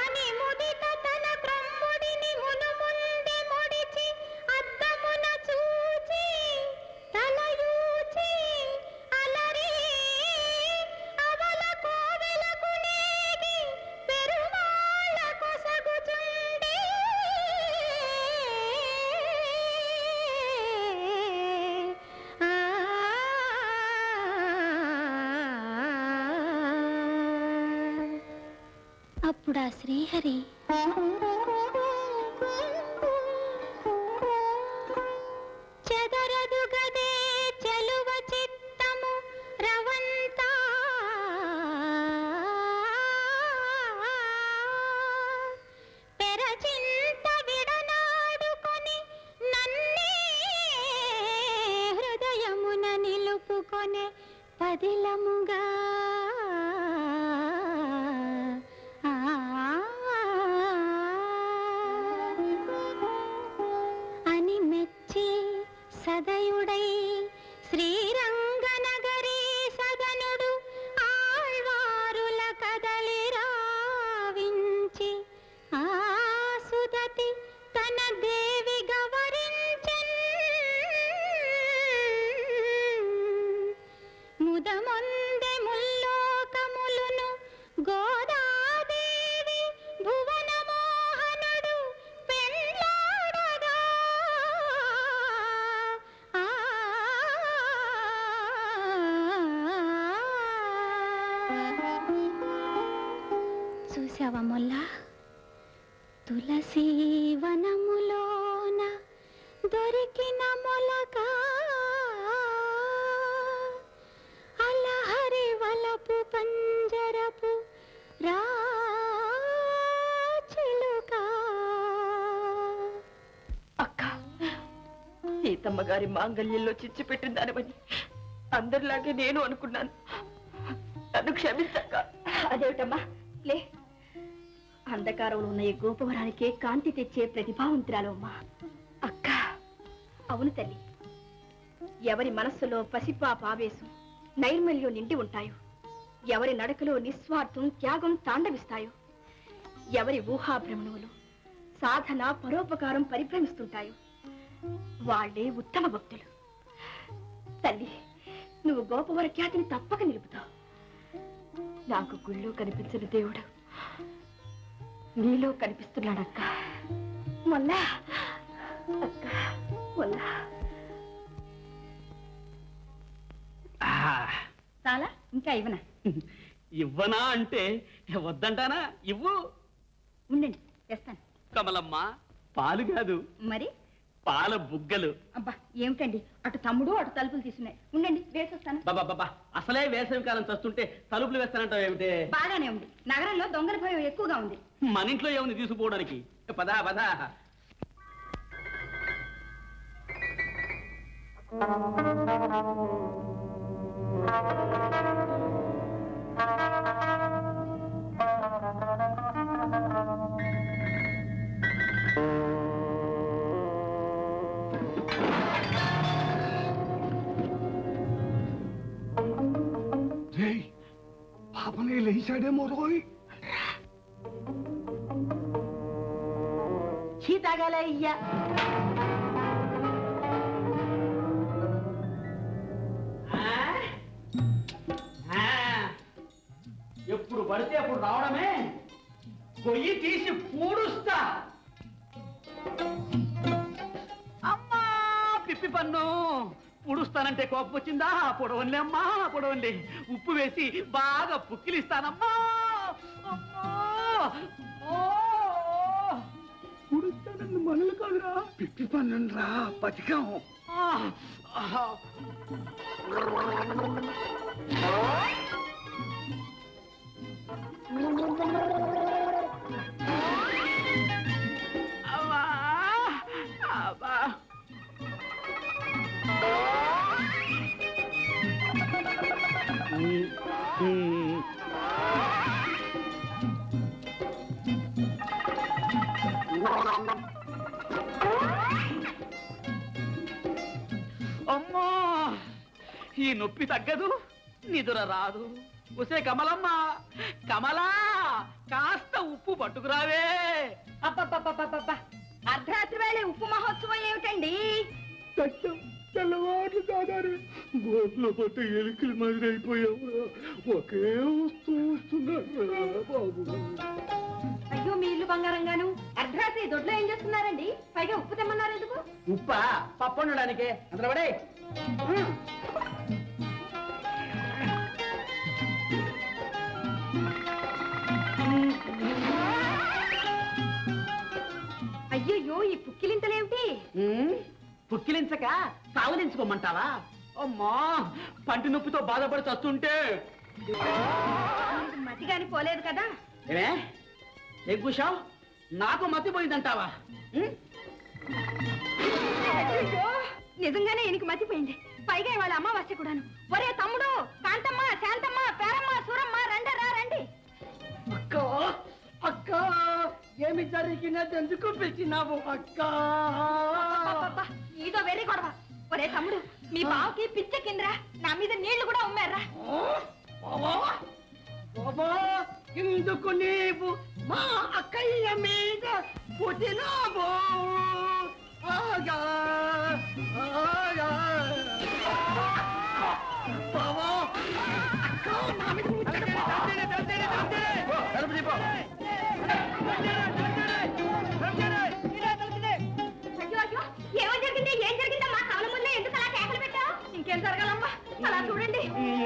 అప్పుడు ఆ శ్రీహరి చెదరదు గదే చెలువ చిత్తము రవంతా పెరచింత విడనాడుకొని నన్నే హృదయమున నిలుపుకొనే పదిలముగా అని మెచ్చి సదయుడై శ్రీరంగనగరీ సదనుడు ఆళ్వారుల కదలి రావించి ఆ సుదతి తన దేవి గవరించన్ ముదమొందె ముల్లోకములును గోదాదేవి భువన మోహనుడు పెళ్ళాడగా ఆ చూసావా మొల్లా తులసి వనములోన దొరికిన మొలక అలహరి వలపు పంజరపు రాచిలుక అక్క సీతమ్మ గారి మాంగళ్యంలో చిచ్చు పెట్టిన దానివని అందరిలాగే నేను అనుకున్నాను నన్ను క్షమించక్క అదేమిటమ్మా లే అంధకారంలో ఉన్న ఈ గోపవరానికే కాంతి తెచ్చే ప్రతిభావంతురాలు అమ్మా అక్క అవును తల్లి ఎవరి మనస్సులో పసిపాప ఆవేశం నైర్మల్యం నిండి ఉంటాయో ఎవరి నడకలో నిస్వార్థం త్యాగం తాండవిస్తాయో ఎవరి ఊహాభ్రమణములు సాధన పరోపకారం పరిభ్రమిస్తుంటాయో వాళ్ళే ఉత్తమ భక్తులు తల్లి నువ్వు గోపవర ఖ్యాతిని తప్పక నిలుపుతావు నాకు గుళ్ళో కనిపించిన దేవుడు నీలో కనిపిస్తున్నాడక్క మొల్లా అక్క మొల్లా చాలా ఇంకా ఇవ్వనా ఇవ్వనా అంటే వద్దంటానా ఇవ్వు ఉండండి తెస్తాను కమలమ్మ పాలు కాదు మరి పాల బుగ్గలు అబ్బా ఏమిటండి అటు తమ్ముడు అటు తలుపులు తీసున్నాయి ఉండండి వేసొస్తాను బాబా బాబా అసలే వేసవి కాలం చస్తుంటే తలుపులు వేస్తానంటావు ఏమిటే బాగానే ఉంది నగరంలో దొంగల భయం ఎక్కువగా ఉంది మన ఇంట్లో ఏముంది తీసుకుపోవడానికి పదా పదా పాపనే లేచాడేమో రోయ్ చీతాగలయ్యా ఆ, ఎప్పుడు పడితే అప్పుడు రావడమే పొయ్యి తీసి పూడుస్తా అమ్మా పిప్పి పన్ను పుడుస్తానంటే కోపం వచ్చిందా పొడవన్లే అమ్మా పొడవన్లే ఉప్పు వేసి బాగా పుక్కిలిస్తానమ్మా అమ్మా! ఓ! పుడుస్తానని మనలు కాదురా పిప్పి పన్నురా బతికాం ఆ! ఆహా! అవ్వా! అవ్వా! ఉమ్, ఉమ్. అమ్మా ఈ నొప్పి తగ్గదు నిదుర రాదు ఒసే కమలమ్మ కమలా కాస్త ఉప్పు పట్టుకురావే అబ్బబ్బబ్బబ్బబ్బా అర్ధరాత్రి వేళ ఉప్పు మహోత్సవం ఏమిటండి తెల్లవారు దాదారు గోట్లో పట్ట ఎలుకలు మాదిరి అయిపోయావు ఒకే వస్తూ వస్తున్నారా బాబు అయ్యో మీ ఇల్లు బంగారంగాను అర్ధరాత్రి దొడ్లో ఏం చేస్తున్నారండి పైగా ఉప్పు తెమ్మన్నారు ఎందుకు ఉప్ప పప్పు వండడానికే అందులో పడే పుక్కిలించక సావలించుకోమంటావా అమ్మా పంటి నొప్పితో బాధపడి చస్తుంటే నీకు మతి గాని పోలేదు కదా ఏమే ఎగ్గుషావు నాకు మతిపోయిందంటావా ఉం? అయ్యో, నిజంగానే ఈయనకి మతిపోయింది పైగా ఇవాళ అమావాస్య కూడాను ఒరే తమ్ముడు కాంతమ్మ శాంతమ్మ పేరమ్మ సూరమ్మ రండరా రండి అక్క అక్క ఏమి జరిగినది ఎందుకు పిలిచినావు అక్క అబ్బబ్బబ్బా, ఇదో వెర్రి గొడవ ఒరే తమ్ముడు మీ బావకి పిచ్చెక్కిందిరా నా మీద నీళ్లు కూడా ఉమ్మారా బాబా బాబా ఎందుకు నీవు మా అక్కయ్య మీద పుట్టినావు ఆగా ఆగా బాబా అక్క నా మీద పుట్టాడు అయ్యో అయ్యో ఏమో జరిగింది ఏం జరిగిందో మా కవల ముందే ఎందుకు అలా కేకలు పెట్టావు ఇంకేం జరగాలమ్మా అలా చూడండి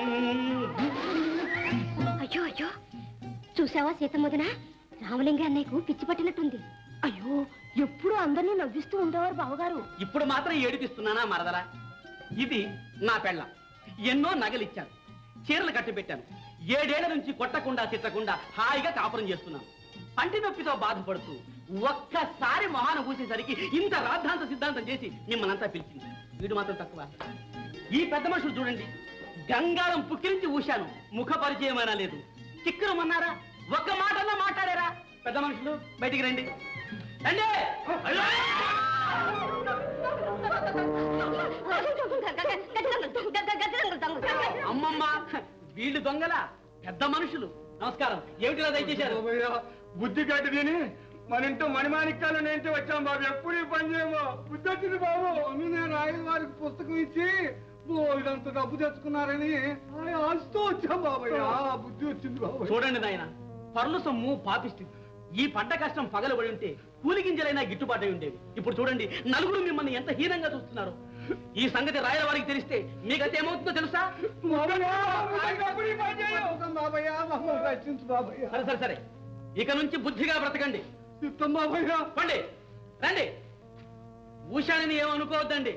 అయ్యో అయ్యో చూసావా సీతమ్మదిన రామలింగ అన్నయ్యకు పిచ్చి పట్టినట్టుంది అయ్యో ఎప్పుడు అందరినీ నవ్విస్తూ ఉండేవారు బావగారు ఇప్పుడు మాత్రం ఏడిపిస్తున్నానా మరదరా ఇది నా పెళ్ళం ఎన్నో నగలిచ్చాను చీరలు కట్టి పెట్టాను ఏడేళ్ల నుంచి కొట్టకుండా తిట్టకుండా హాయిగా కాపురం చేస్తున్నాను పంటి నొప్పితో బాధపడుతూ ఒక్కసారి మొహాన పూసేసరికి ఇంత రాద్ధాంత సిద్ధాంతం చేసి మిమ్మల్ని అంతా పిలిచింది వీడు మాత్రం తక్కువ ఈ పెద్ద మనుషులు చూడండి గంగారం పుక్కిరించి ఊశాను ముఖ పరిచయమైనా లేదు చిక్కరమన్నారా ఒక్క మాటన్నా మాట్లాడారా పెద్ద మనుషులు బయటికి రండి రండి అయ్యో! అమ్మమ్మ వీళ్ళు దొంగల పెద్ద మనుషులు నమస్కారం ఏమిటిలా దయచేశారు బుద్ధి గట్టి తిని మన ఇంట్లో మణిమాణిక్యాలు నేను వచ్చాం బాబు ఎప్పుడు ఈ పని చేయమో బుద్ధి వచ్చింది బాబు నేను ఆయన వారికి పుస్తకం ఇచ్చి ఓ ఇదంత డబ్బు తెచ్చుకున్నారని ఆయన ఆశతో వచ్చాం బాబయ్య బుద్ధి వచ్చింది బాబు చూడండి నాయన పర్లు సొమ్ము పాపిస్తుంది ఈ పంట కష్టం పగలబడి ఉంటే కూలి గింజలైనా గిట్టుబాటు అయి ఉండేవి ఇప్పుడు చూడండి నలుగురు మిమ్మల్ని ఎంత హీనంగా చూస్తున్నారు ఈ సంగతి రాయల వారికి తెలిస్తే మీకైతే ఏమవుతుందో తెలుసా బాబయ్య మమ్మల్ని రక్షించు బాబయ్య సరే సరే సరే ఇక నుంచి బుద్ధిగా బ్రతకండి చిత్తం బాబయ్య పండి రండి ఊషాని ఏమనుకోవద్దండి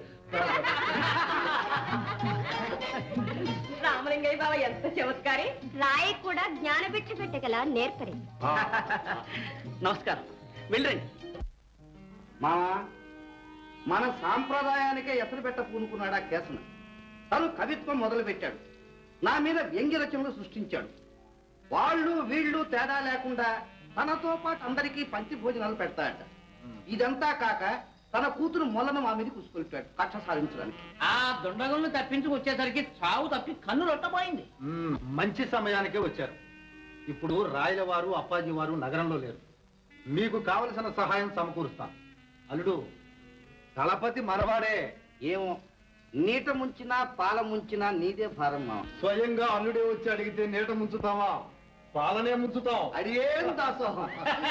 రామలింగయ్య బావ ఎంత చమత్కారి రాయి కూడా జ్ఞానభిక్ష పెట్టగల నేర్పరి నమస్కారం వెళ్ళండి మావా మన సాంప్రదాయానికే ఎసరు పెట్ట పూనుకున్నాడా కేసన తను కవిత్వం మొదలు పెట్టాడు నా మీద వ్యంగ్య రచనలు సృష్టించాడు వాళ్ళు వీళ్ళు తేడా లేకుండా తనతో పాటు అందరికీ పంచి భోజనాలు పెడతాడట ఇదంతా కాక తన కూతురు మొలను మా మీద కుసుకొల్పాడు కక్ష సాధించడానికి ఆ దొండగులను తప్పించుకు వచ్చేసరికి చావు తప్పి కన్ను రొట్టబోయింది మ్మ్, మంచి సమయానికే వచ్చారు ఇప్పుడు రాయల వారు అప్పాజీ వారు నగరంలో లేరు మీకు కావలసిన సహాయం సమకూరుస్తాను అల్లుడు దళపతి మనవాడే ఏమో నీట ముంచినా పాల ముంచినా నీదే భారం మావ స్వయంగా అల్లుడే వచ్చి అడిగితే నీట ముంచుతావా పాలనే ముంచుతాం అడిగేం దాసోహం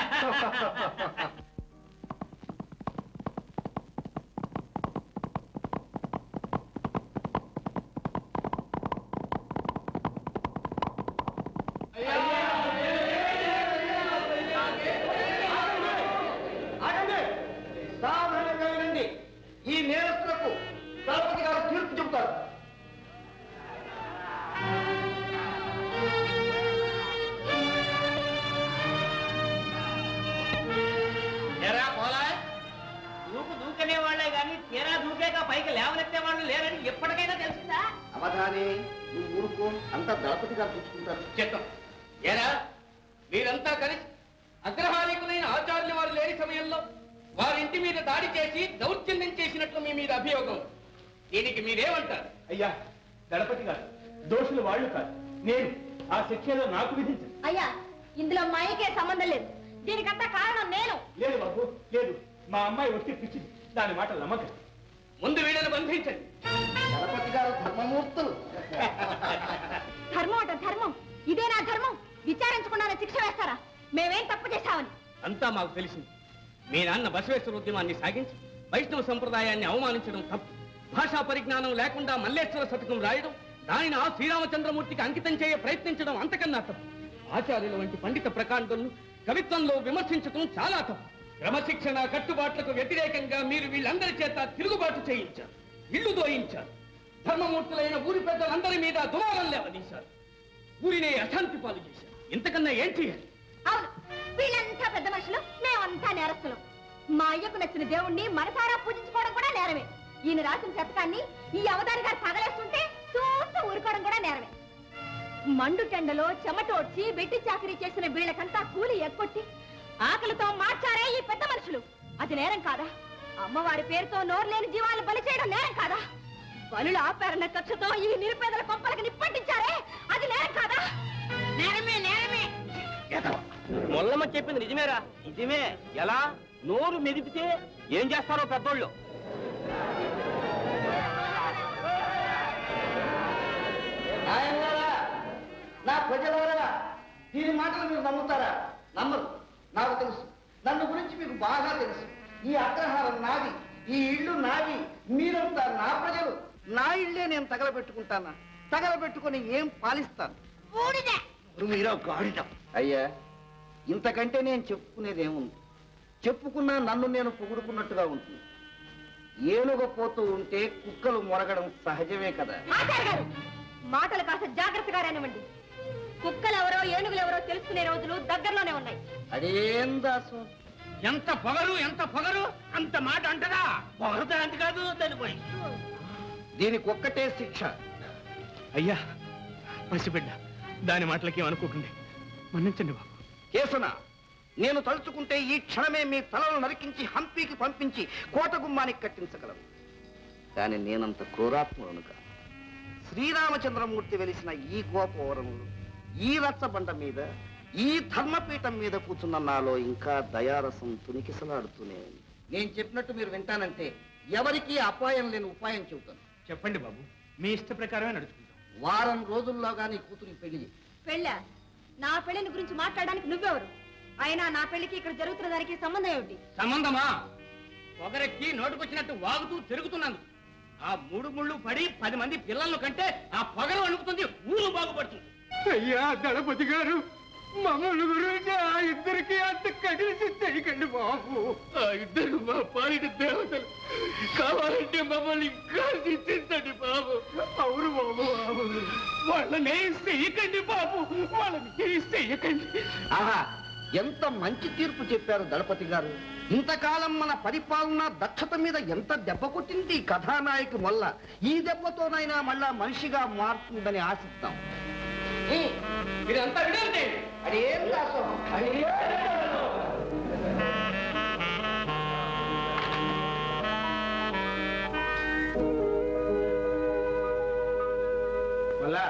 ఆగండి సాధారణంగా వినండి ఈ నేరస్తులకు దళపతి గారు తీర్పు చెబుతారు ఎరా పోలా దూకు దూకనే వాళ్ళే గాని తీరా దూకేక పైకి లేవనెత్తే వాళ్ళు లేరని ఎప్పటికైనా తెలిసిందా అవధాని నువ్వు ఊరుకో అంతా దళపతి గారు చూసుకుంటారు చిత్తం ఏరా మీరంతా కలిసి అగ్రహారికులైన ఆచార్యుల వారు లేని సమయంలో వారి ఇంటి మీద దాడి చేసి దౌర్జన్యం చేసినట్లు మీ మీద అభియోగం దీనికి మీరేమంటారు అయ్యా దళపతి గారు దోషులు వాళ్ళు కాదు నేను ఆ శిక్షలో నాకు విధించండి అయ్యా ఇందులో మాయకే సంబంధం లేదు దీనికంతా కారణం నేను లేదు బాబు లేదు మా అమ్మాయి వచ్చి పిచ్చింది దాని మాట నమ్మకం ముందు వీళ్ళని బంధించండి దళపతి గారు ధర్మమూర్తులు ధర్మం అట ధర్మం ఇదే నా ధర్మం విచారించకుండా శిక్ష వేస్తారా మేమేం తప్పు చేశామని అంతా మాకు తెలిసింది మీ నాన్న బసవేశ్వర ఉద్యమాన్ని సాగించి వైష్ణవ సంప్రదాయాన్ని అవమానించడం తప్పు భాషా పరిజ్ఞానం లేకుండా మల్లేశ్వర శతకం రాయడం దానిని ఆ శ్రీరామచంద్రమూర్తికి అంకితం చేయ ప్రయత్నించడం అంతకన్నా తప్పు ఆచార్యుల వంటి పండిత ప్రకాండులను కవిత్వంలో విమర్శించడం చాలా తప్పు క్రమశిక్షణ కట్టుబాట్లకు వ్యతిరేకంగా మీరు వీళ్ళందరి చేత తిరుగుబాటు చేయించారు ఇల్లు దోయించారు ధర్మమూర్తులైన ఊరి పెద్దలందరి మీద దుమారం లేవదీశారు ఊరినే అశాంతి పాలు చేశారు ఇంతకన్నా ఏం చేయాలి అవును వీళ్ళంతా పెద్ద మనుషులు మేమంతా నేరస్తులం మా అయ్యకు నచ్చిన దేవుణ్ణి మనసారా పూజించుకోవడం కూడా నేరమే ఈయన రాసిన శతకాన్ని ఈ అవతారి గారు తగలేస్తుంటే చూస్తూ ఊరుకోవడం కూడా నేరమే మండు టెండలో చెమటోడ్చి వెట్టి చాకరీ చేసిన వీళ్ళకంతా కూలి ఎక్కొట్టి ఆకలితో మార్చారే ఈ పెద్ద మనుషులు అది నేరం కాదా అమ్మవారి పేరుతో నోరులేని జీవాలను బలి చేయడం నేరం కాదా బలులు ఆపారన్న కక్షతో ఈ నిరుపేదల కొంపలకి నిప్పంటించారే అది నేరం కాదా నేరమే నేరమే మొల్లమ్మ చెప్పింది నిజమేరా నిజమే ఎలా నోరు మెదిపితే ఏం చేస్తారో పెద్దోళ్ళు నాయనలారా, నా ప్రజలారా దీని మాటలు మీరు నమ్ముతారా నమ్మరు నాకు తెలుసు నన్ను గురించి మీకు బాగా తెలుసు ఈ అగ్రహారం నాది ఈ ఇల్లు నాది మీరంతా నా ప్రజలు నా ఇల్లే నేను తగలబెట్టుకుంటానా తగలబెట్టుకుని ఏం పాలిస్తాను బూడిద మీరో గాడిద అయ్యా ఇంతకంటే నేను చెప్పుకునేది ఏముంది చెప్పుకున్నా నన్ను నేను పొగుడుకున్నట్టుగా ఉంటుంది ఏనుగ పోతూ ఉంటే కుక్కలు మొరగడం సహజమే కదా ఆచార్య గారు మాటలు కాస్త జాగ్రత్తగా రానివ్వండి కుక్కలెవరో ఏనుగులెవరో తెలుసుకునే రోజులు దగ్గరలోనే ఉన్నాయి అదేం దాసు ఎంత పొగరు ఎంత పొగరు అంత మాట అంటదా పొగరుతా అంత కాదు తెలిపోయి దీనికి ఒక్కటే శిక్ష అయ్యా పసిబిడ్డ దాని మాటలకి అనుకోకండి మన్నించండి బాబు కేసన నేను తలుచుకుంటే ఈ క్షణమే మీ తలను నరికించి హంపీకి పంపించి కోట గుమ్మానికి కట్టించగలను కానీ నేనంత క్రూరాత్ములను కాదు శ్రీరామచంద్రమూర్తి వెలిసిన ఈ గోపవరంలో ఈ రచ్చబండ మీద ఈ ధర్మపీఠం మీద కూర్చున్న నాలో ఇంకా దయారసం తునికిసలాడుతూనే ఉంది నేను చెప్పినట్టు మీరు వింటానంటే ఎవరికీ అపాయం లేని ఉపాయం చెబుతాను చెప్పండి బాబు మీ ఇష్ట ప్రకారమే నడుచుకుంటాం వారం రోజుల్లోగా నీ కూతురికి పెళ్లి చేయి. పెళ్ళా నా పెళ్లిని గురించి మాట్లాడడానికి నువ్వెవరు అయినా నా పెళ్లికి ఇక్కడ జరుగుతున్న దానికి సంబంధం ఏమిటి సంబంధమా పొగరెక్కి నోటుకొచ్చినట్టు వాగుతూ తిరుగుతున్నాను ఆ మూడు ముళ్ళు పడి పది మంది పిల్లలను కంటే ఆ పొగరు అణుకుతుంది ఊరు బాగుపడుతుంది అయ్యా దళపతి గారు మమ్మల్ని గురించి ఆ ఇద్దరికి అంత కఠిన చేయకండి బాబు ఆ ఇద్దరు మా పాలిట దేవతలు కావాలంటే మమ్మల్ని ఇంకా శిక్షించండి బాబు అవును బాబు అవును వాళ్ళని చెయ్యకండి బాబు వాళ్ళని చెయ్యకండి ఆహా ఎంత మంచి తీర్పు చెప్పారు దళపతి గారు ఇంతకాలం మన పరిపాలన దక్షత మీద ఎంత దెబ్బ కొట్టింది ఈ కథానాయకు వల్ల ఈ దెబ్బతోనైనా మళ్ళా మనిషిగా మారుతుందని ఆశిస్తాం మీరంతా వినండి అదేం దాసోహం అదేం మళ్ళా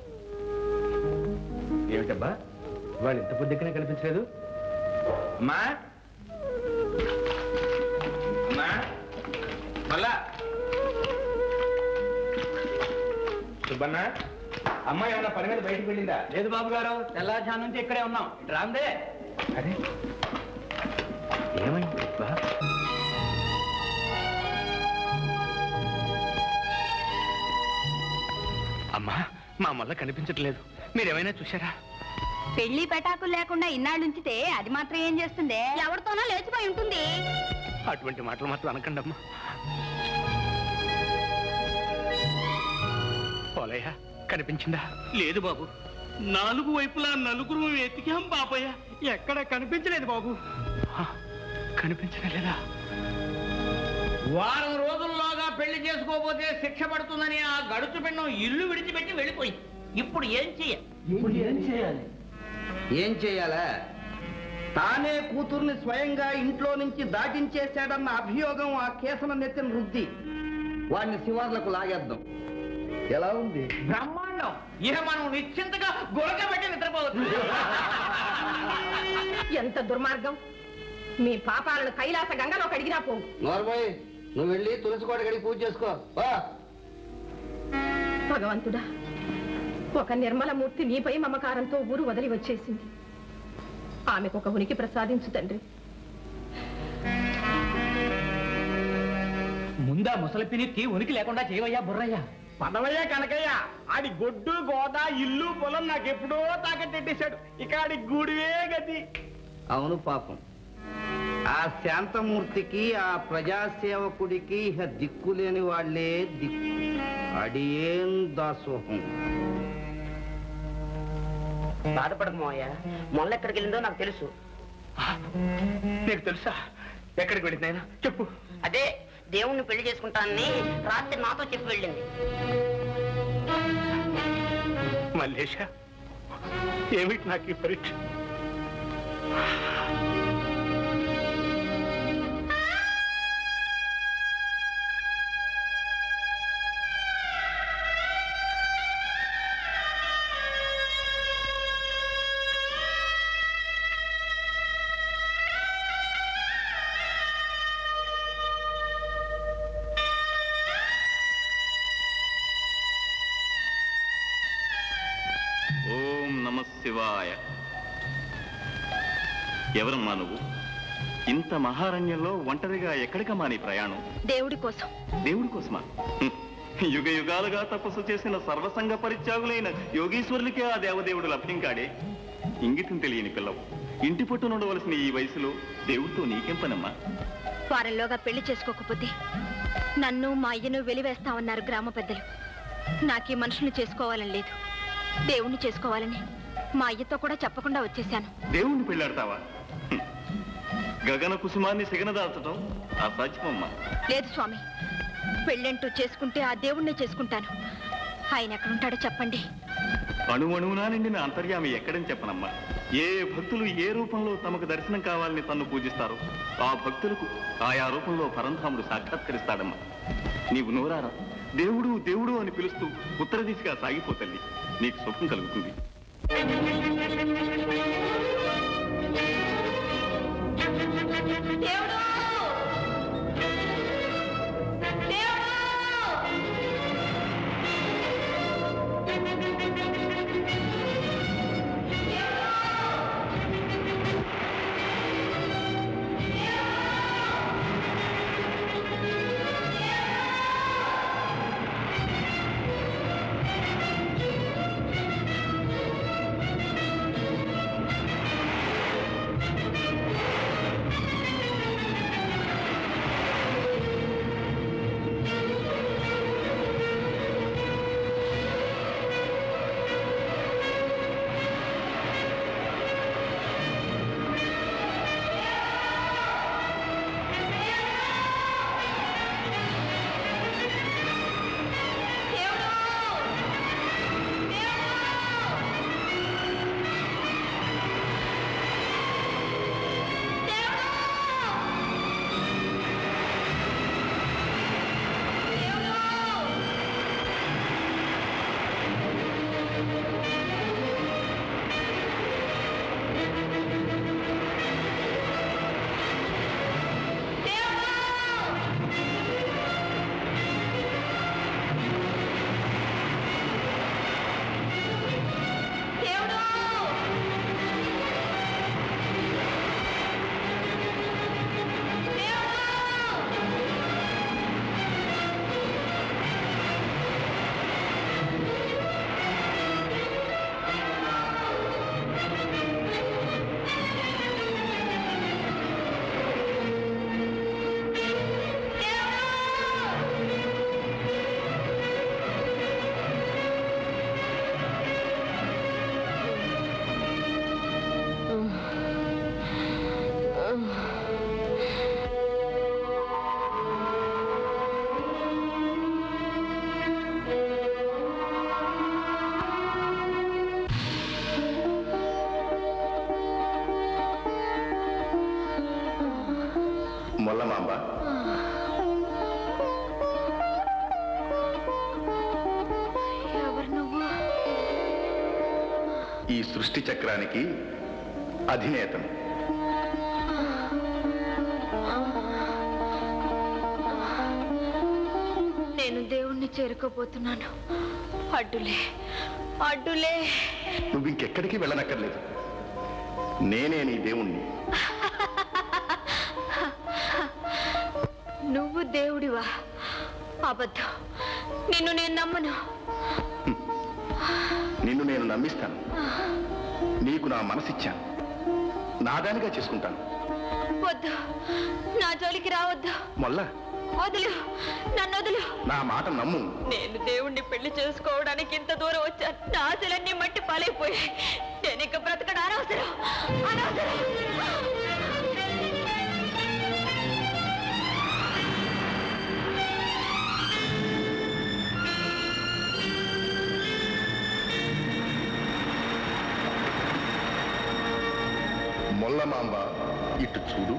ఏమిటబ్బా వాళ్ళు ఇంత పొద్దుకనే కనిపించలేదు అమ్మా అమ్మా మళ్ళా సుబ్బన్న అమ్మాయి ఏమన్నా పని మీద బయటకు వెళ్ళిందా లేదు బాబు గారు తెల్లారుజాము నుంచి ఇక్కడే ఉన్నాం రాందే అరే ఏమైంది బా అమ్మా మా మళ్ళా కనిపించట్లేదు మీరేమైనా చూశారా పెళ్లి పెటాకులు లేకుండా ఇన్నాళ్ళు ఉంచితే అది మాత్రం ఏం చేస్తుంది ఎవరితోనో లేచిపోయి ఉంటుంది అటువంటి మాటలు మాత్రం అనకండి అమ్మా పోలయ్య కనిపించిందా లేదు బాబు నాలుగు వైపులా నలుగురు వెతికాం బాబయ్య ఎక్కడ కనిపించలేదు బాబు ఆ, కనిపించడం లేదా వారం రోజుల్లోగా పెళ్లి చేసుకోపోతే శిక్ష పడుతుందని ఆ గడుచు పెన్నం ఇల్లు విడిచిపెట్టి వెళ్ళిపోయింది ఇప్పుడు ఏం చెయ్యాలి ఏం చేయాలా తానే కూతుర్ని స్వయంగా ఇంట్లో నుంచి దాటించేశాడన్న అభియోగం ఆ కేసన నెత్తిన రుద్ది వాడిని శివార్లకు లాగేద్దాం ఎలా ఉంది బ్రహ్మాండం ఇక మనం నిశ్చింతగా గురక పెట్టి నిద్రపోవచ్చు ఎంత దుర్మార్గం మీ పాపాలను కైలాస గంగలో కడిగినా పోవు నోర్మోయ్ నువ్వు వెళ్ళి తులసికోట గడికి పూజ చేసుకో వా. భగవంతుడా ఒక నిర్మల మూర్తి నీపై మమకారంతో ఊరు వదిలి వచ్చేసింది ఆమెకు ఒక ఉనికి ప్రసాదించు తండ్రి ముందా ముసలిపినికి ఉనికి లేకుండా చేయవయ్యా బుర్రయ్యా పదవయ్య కనకయ్య ఆడి గొడ్డు గోద ఇల్లు పొలం నాకెప్పుడో తాకట్టేశాడు ఇక ఆడి గూడివే గతి అవును పాపం ఆ శాంతమూర్తికి ఆ ప్రజాసేవకుడికి ఇహ దిక్కులేని వాళ్ళే దిక్కు అడియేం దాసోహం బాధపడకు మావయ్య మొన్న ఎక్కడికి వెళ్ళిందో నాకు తెలుసు నీకు తెలుసా ఎక్కడికి వెళ్ళింది ఆయన చెప్పు అదే దేవుణ్ణి పెళ్లి చేసుకుంటానని రాత్రి నాతో చెప్పి వెళ్ళింది మల్లేష ఏమిటి నాకు ఈ పరీక్ష ఓం నమ శివాయ ఎవరమ్మా నువ్వు ఇంత మహారణ్యంలో ఒంటరిగా ఎక్కడికమ్మా నీ ప్రయాణం దేవుడి కోసం దేవుడి కోసమా హ్మ్. యుగ యుగాలుగా తపస్సు చేసిన సర్వసంగ పరిత్యాగులైన యోగీశ్వరులకే ఆ దేవదేవుడు లభ్యం కాడే ఇంగితం తెలియని పిల్లవు ఇంటి పట్టు ఉండవలసిన ఈ వయసులో దేవుడితో నీకేం పనమ్మా వారంలోగా పెళ్లి చేసుకోకపోతే నన్ను మా అయ్యను వెలివేస్తామన్నారు గ్రామ పెద్దలు నాకు ఈ మనుషులు చేసుకోవాలని లేదు దేవుణ్ణి చేసుకోవాలని మా అయ్యతో కూడా చెప్పకుండా వచ్చేశాను దేవుణ్ణి పెళ్ళాడతావా హ్మ్. గగన కుసుమాన్ని సిగనదాల్చటం అసాధ్యమమ్మా లేదు స్వామి పెళ్ళంటూ చేసుకుంటే ఆ దేవుణ్ణే చేసుకుంటాను ఆయన ఎక్కడుంటాడో చెప్పండి అణువణువునా నిండిన అంతర్యామి ఎక్కడని చెప్పనమ్మా ఏ భక్తులు ఏ రూపంలో తమకు దర్శనం కావాలని తన్ను పూజిస్తారో ఆ భక్తులకు ఆయా రూపంలో పరంధాముడు సాక్షాత్కరిస్తాడమ్మా నీవు నోరారా దేవుడు దేవుడు అని పిలుస్తూ ఉత్తర దిశగా సాగిపోతల్లి నీకు సుఖం కలుగుతుంది మొల్లమాంబ ఎవరు నువ్వు ఈ సృష్టి చక్రానికి అధినేతను నేను దేవుణ్ణి చేరుకోబోతున్నాను అడ్డులే అడ్డులే నువ్వు ఇంకెక్కడికి వెళ్ళనక్కర్లేదు నేనే నీ దేవుణ్ణి నువ్వు దేవుడివా అబద్ధం నిన్ను నేను నమ్మను నిన్ను నేను నమ్మిస్తాను నీకు నా మనసిచ్చాను నాదానిగా చేసుకుంటాను వద్దు నా జోలికి రావద్దు మొల్ల వదులు నన్ను వదులు నా మాట నమ్ము నేను దేవుణ్ణి పెళ్లి చేసుకోవడానికి ఇంత దూరం వచ్చాను నా ఆశలన్నీ మట్టి పాలైపోయాయి నేను ఇక బ్రతకడం అనవసరం అనవసరం మొల్లమాంబ ఇటు చూడు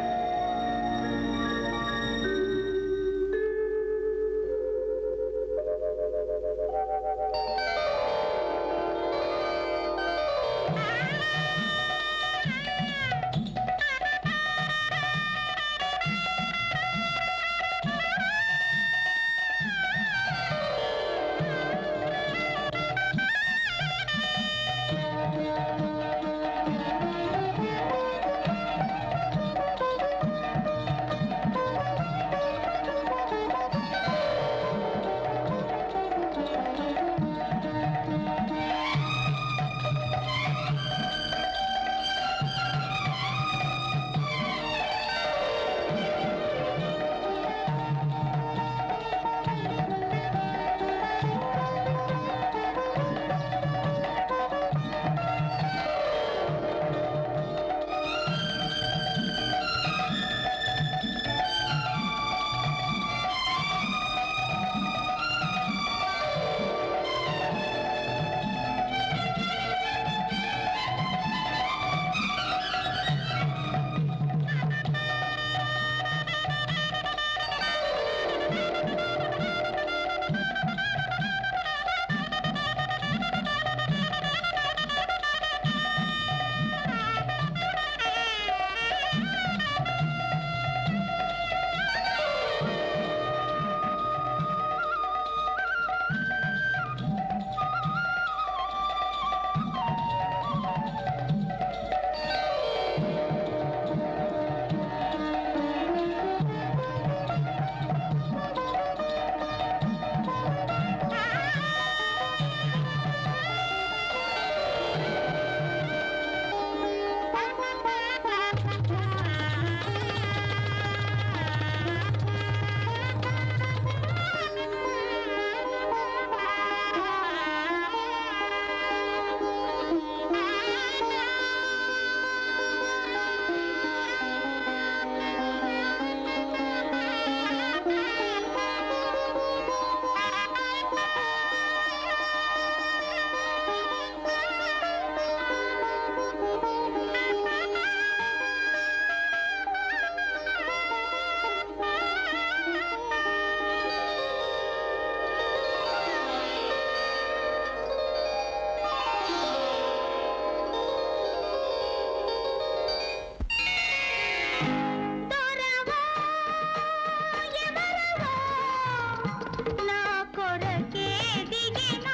నా కొరకే దిగిన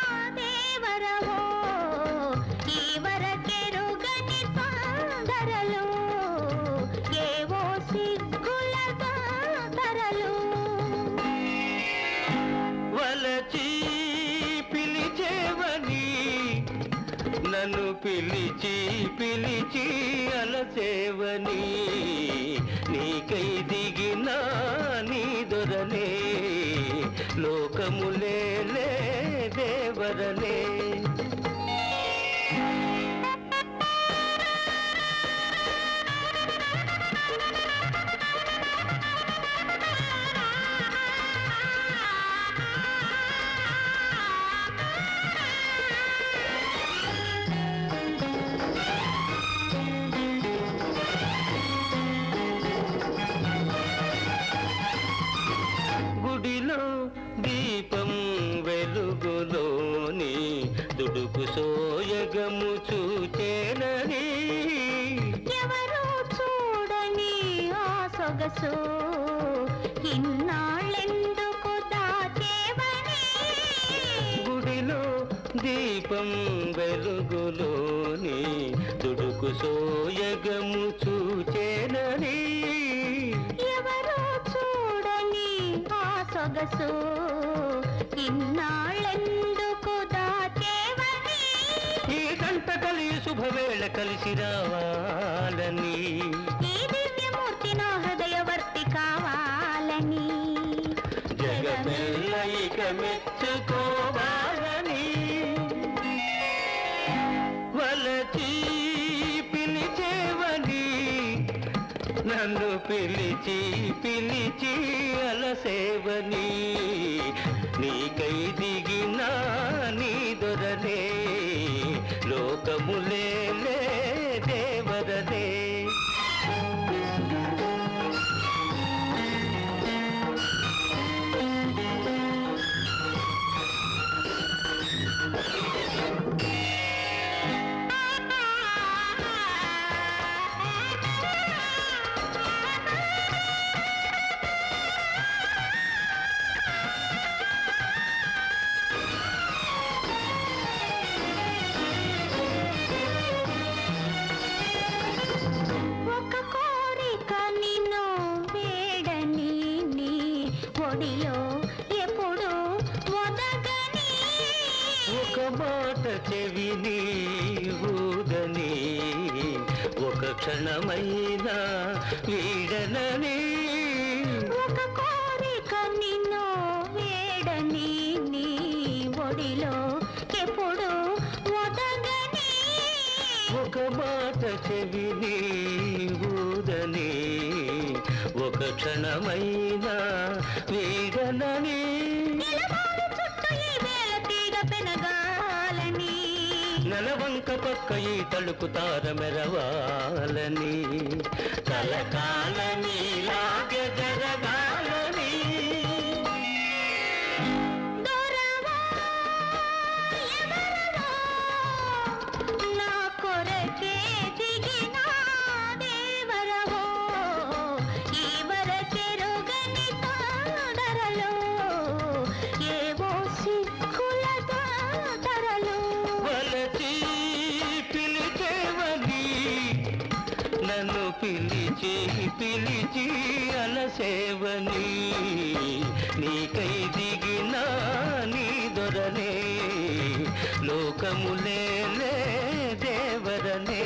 దేవరవో ఈ వరకెరుగని తొందరలు ఏవో సిగ్గుల తొందరలు వలచి పిలిచేవని నన్ను పిలిచి పిలిచి అలసేవని నీకై దిగిన నీ దొరనే లోకములే లే దేవరనే గుడిలో దీపం వెలుగులోని దుడుకు సోయగము చూచేనని ఎవరు చూడని ఆ సొగసు ఇన్నాళ్ళెందుకు దాచేవని గుడిలో దీపం వెలుగులోని దుడుకు సోయగము చూచేనని ఎవరు చూడని ఆ సొగసు ఇన్నాళ్ళెందుకు దాచేవని ఈ గంట కలి శుభవేళ కలిసి రావాలని ఈ దివ్య నన్ను పిలిచి పిలిచి అలసేవని నీకై దిగిన నీ దొరనే లోకములే దేవరనే ఒక కోరిక నిన్ను వేడని నీ ఒడిలో ఎప్పుడు మొదగని ఒక మాట చెవిని ఊదని ఒక క్షణమైనా వీడనని ఒక కోరిక నిన్ను వేడని నీ ఒడిలో ఎప్పుడు మొదగని ఒక మాట చెవిని ఊదని ఒక క్షణమైనా వీడనని నిలవాలి చుట్టూ ఈ వేళ తీగ పెనగాలని నెలవంక పక్క ఈ తలుకు తార మెరవాలని కలకాలని లాగె జరగాలని దూరవా ఎవరవో నా కొరకే దిగిన దేవరవో ఈ వరకెరుగని తాడరలో ఏవో సిక్కుల తాడరలో వలచి పిలిచేవని నన్ను పిలిచి పిలిచి అలసేవని నీకై దిగిన నీ దొరనే లోకములే దేవరనే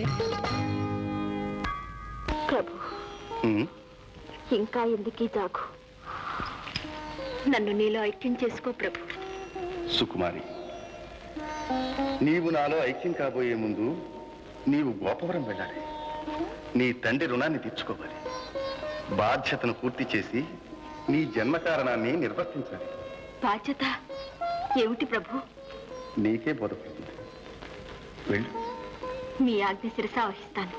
ప్రభు ఉమ్, ఇంకా ఎందుకీ జాగు నన్ను నీలో ఐక్యం చేసుకో ప్రభు సుకుమారి నీవు నాలో ఐక్యం కాబోయే ముందు నీవు గోపవరం వెళ్ళాలి నీ తండ్రి రుణాన్ని తీర్చుకోవాలి బాధ్యతను పూర్తి చేసి నీ జన్మ కారణాన్ని నిర్వర్తించాలి బాధ్యత ఏమిటి ప్రభు నీకే బోధపడుతుంది వెళ్ళు మీ ఆజ్ఞ శిరసా వహిస్తాను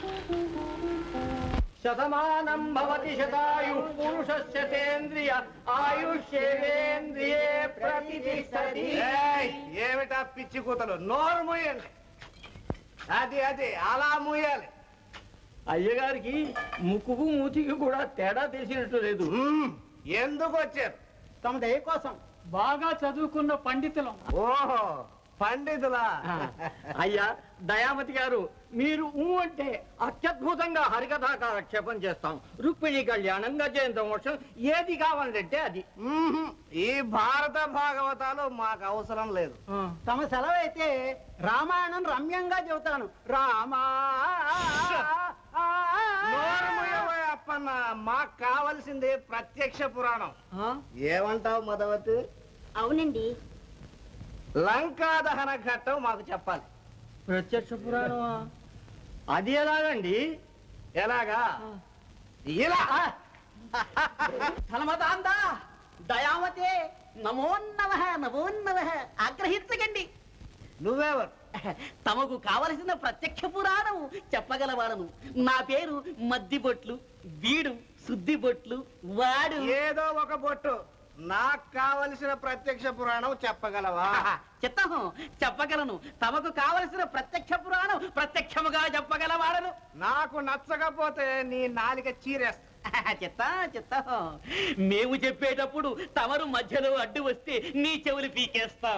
శతమానం భవతి శతాయు పురుషస్య తేంద్రియ ఆయుష్యేంద్రియే ప్రతిష్టతి ఏమిటా పిచ్చి కూతలు నోరు మూయండి అది అది అలా మూయాలి అయ్యగారికి ముక్కుకు మూతికి కూడా తేడా తెలిసినట్టు లేదు ఎందుకు వచ్చారు తమ దయ కోసం బాగా చదువుకున్న పండితులం ఓహో పండితులా అయ్యా దయామతి గారు మీరు ఊ అంటే అత్యద్భుతంగా హరికథా కాలక్షేపం చేస్తాం రుక్మిణి కళ్యాణం గజేంద్ర మోక్షం ఏది కావాలంటే అది ఈ భారత భాగవతాలు మాకు అవసరం లేదు తమ సెలవు అయితే రామాయణం రమ్యంగా చెబుతాను రామా నోరు మూయబోయే అప్పన్న మాకు కావలసింది ప్రత్యక్ష పురాణం ఏమంటావు మదవతి అవునండి లంకా దహన ఘట్టం మాకు చెప్పాలి ప్రత్యక్ష పురాణమా అది ఎలాగండి ఎలాగా ఇలా ధనమదాందా దయావతే నమో నమ నమో నమ ఆగ్రహించకండి నువ్వెవరు తమకు కావలసిన ప్రత్యక్ష పురాణం చెప్పగలవాడను నా పేరు మద్దిబొట్లు వీడు శుద్ధిబొట్లు వాడు ఏదో ఒక బొట్టు నాకు కావలసిన ప్రత్యక్ష పురాణం చెప్పగలవా చిత్తం చెప్పగలను తమకు కావలసిన ప్రత్యక్ష పురాణం ప్రత్యక్షముగా చెప్పగలవాడను నాకు నచ్చకపోతే నీ నాలిక చీరేస్తా చిత్త చిత్త మేము చెప్పేటప్పుడు తమరు మధ్యలో అడ్డు వస్తే నీ చెవులు పీకేస్తాం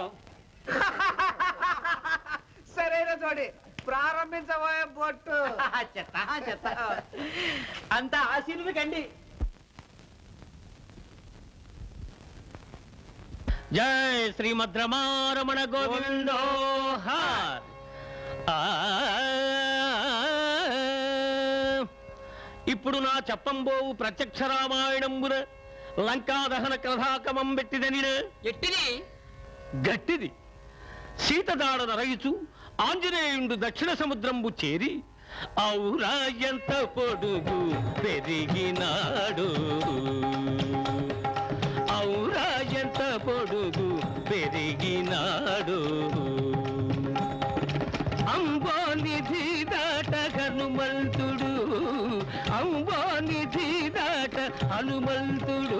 సరైన జోడి ప్రారంభించబోయే బొట్టు చెత్త చెత్త అంత ఆశీర్వది కండి జై శ్రీమద్ రమారమణ గోవిందో హార్. ఆ ఇప్పుడు నా చెప్పంబోవు ప్రత్యక్ష రామాయణంబున లంకాదహన కథాకమం పెట్టిదనిన ఎట్టిది గట్టిది సీతదాడ నరయుచు ఆంజనేయుండు దక్షిణ సముద్రంబు చేరి ఔరా ఎంత పొడుగు పెరిగినాడు ఔరా ఎంత పొడుగు పెరిగినాడు అంబోనిధి దాట హనుమంతుడు అంబోనిధి దాట హనుమంతుడు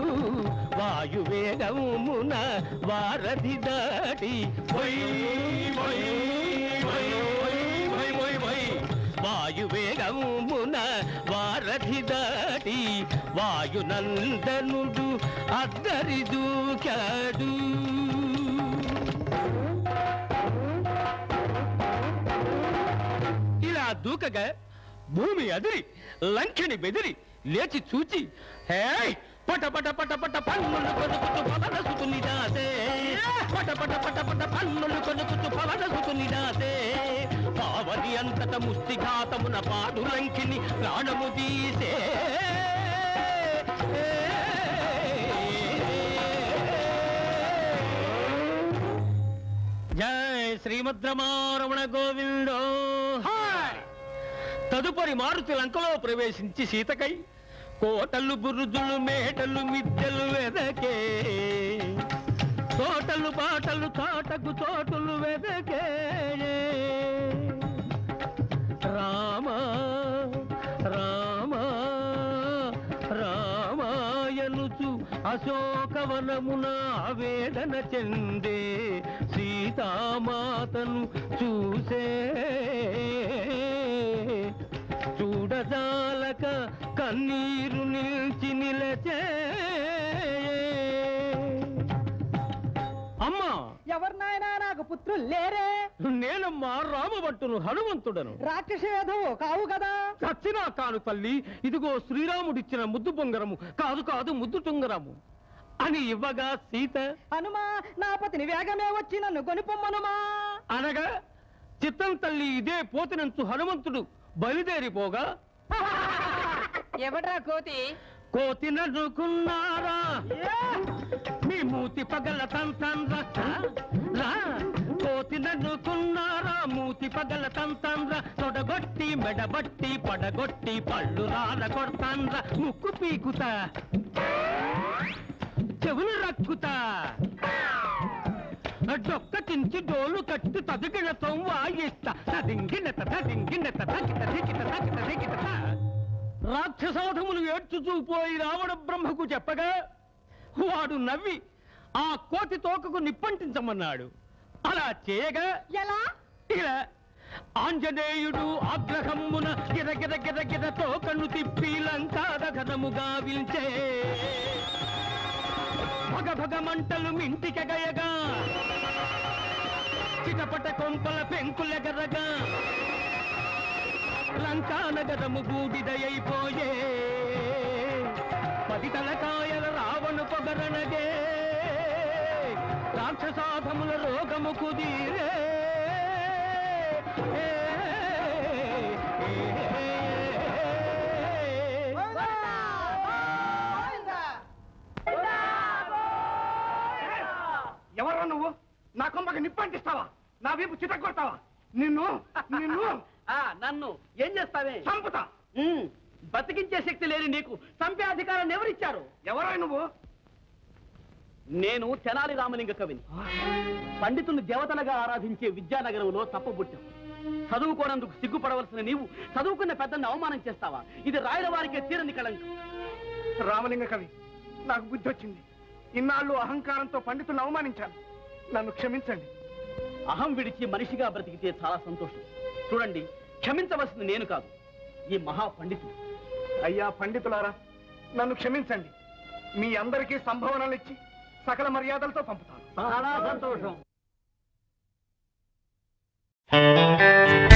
వాయువేగమున వారధి దాటి పొయ్ పొయ్ పొయ్ పొయ్ పొయ్ పొయ్ పొయ్ వాయువేగమున వారధి దాటి వాయునందనుడు అద్దరి దూకాడు ఇలా దూకగా భూమి అదిరి లంకెని బెదిరి లేచి చూచి హే పట పట పట పట పన్నులు కొనుకుతూ పవన సుతుని దాసే పట పట పట పట పన్నులు కొనుకుతూ పవన సుతుని దాసే పావని అంతట ముష్టిఘాతమున పాడు లంకిని ప్రాణము తీసే జై శ్రీమద్రమారమణ గోవిందో తదుపరి మారుతి లంకలో ప్రవేశించి సీతకై కోటలు బురుజులు మేటలు మిద్దెలు వెదకే తోటలు పాటలు తోటకు చోటులు వెదకే రామ రామ రామాయనుచు అశోకవనమున ఆవేదన చెందే సీతామాతను చూసే చూడజాలక కన్నీరు నిలిచి నిలచే అమ్మా ఎవరినైనా నాకు పుత్రులు లేరే నేనమ్మా రామభట్టును హనుమంతుడను రాక్షసేధవు కావు కదా చచ్చినా కాను తల్లి ఇదిగో శ్రీరాముడిచ్చిన ముద్దు పొంగరము కాదు కాదు ముద్దు టుంగరము అని ఇవ్వగా సీత హనుమా నా పతిని వేగమే వచ్చి నన్ను కొనిపొమ్మనుమా అనగా చిత్తం తల్లి ఇదే పోతినంచు హనుమంతుడు బయలుదేరిపోగా ఎవడ్రా కోతి కోతి నన్నుకున్నారా మీ మూతి పగల తంతండ్ర రా కోతి నన్నుకున్నారా మూతి పగల తంతండ్ర తొడగొట్టి మెడబట్టి పడగొట్టి పళ్ళు రాల కొడతాండ్ర ముక్కు పీకుతా చెవులు రక్కుతా డొక్కటించి డోలు కట్టి తదిగిన వాయిస్తా తదింగినత తదింగినత తగిట దిగిట తగిట దిగిట రాక్షసాధములు ఏడ్చుచూ పోయి రావణ బ్రహ్మకు చెప్పగా వాడు నవ్వి ఆ కోతి తోకకు నిప్పంటించమన్నాడు అలా చేయగా ఎలా ఇలా ఆంజనేయుడు ఆగ్రహమ్మున గిరగిర గిరగిర తోకను తిప్పి లంకాదఘనముగా విల్చే భగ భగ మంటలు మింటికెగయగా చిటపట కొంపల పెంకులెగరగా లంకానగరము బూడిదయైపోయే పది తలకాయల రావణు పొగరనగే రాక్షసాధముల రోగము కుదిరే ఎవరు నువ్వు నా కొమ్మకి నిప్పంటిస్తావా నా వీపు చితగొడతావా నిన్ను నిన్ను ఆ నన్ను ఏం చేస్తావే చంపుతా ఉమ్, బతికించే శక్తి లేని నీకు చంపే అధికారాన్ని ఎవరిచ్చారు ఎవరా నువ్వు నేను తెనాలి రామలింగ కవిని పండితుల్ని దేవతలుగా ఆరాధించే విద్యానగరంలో తప్పబుట్టాం చదువుకోనందుకు సిగ్గుపడవలసిన నీవు చదువుకున్న పెద్దల్ని అవమానం చేస్తావా ఇది రాయల వారికే తీరని కళంకం రామలింగ కవి నాకు బుద్ధి వచ్చింది ఇన్నాళ్ళు అహంకారంతో పండితులను అవమానించాను నన్ను క్షమించండి అహం విడిచి మనిషిగా బ్రతికితే చాలా సంతోషం చూడండి క్షమించవలసింది నేను కాదు ఈ మహా పండితుడు అయ్యా పండితులారా నన్ను క్షమించండి మీ అందరికీ సంభావనలు ఇచ్చి సకల మర్యాదలతో పంపుతాను చాలా సంతోషం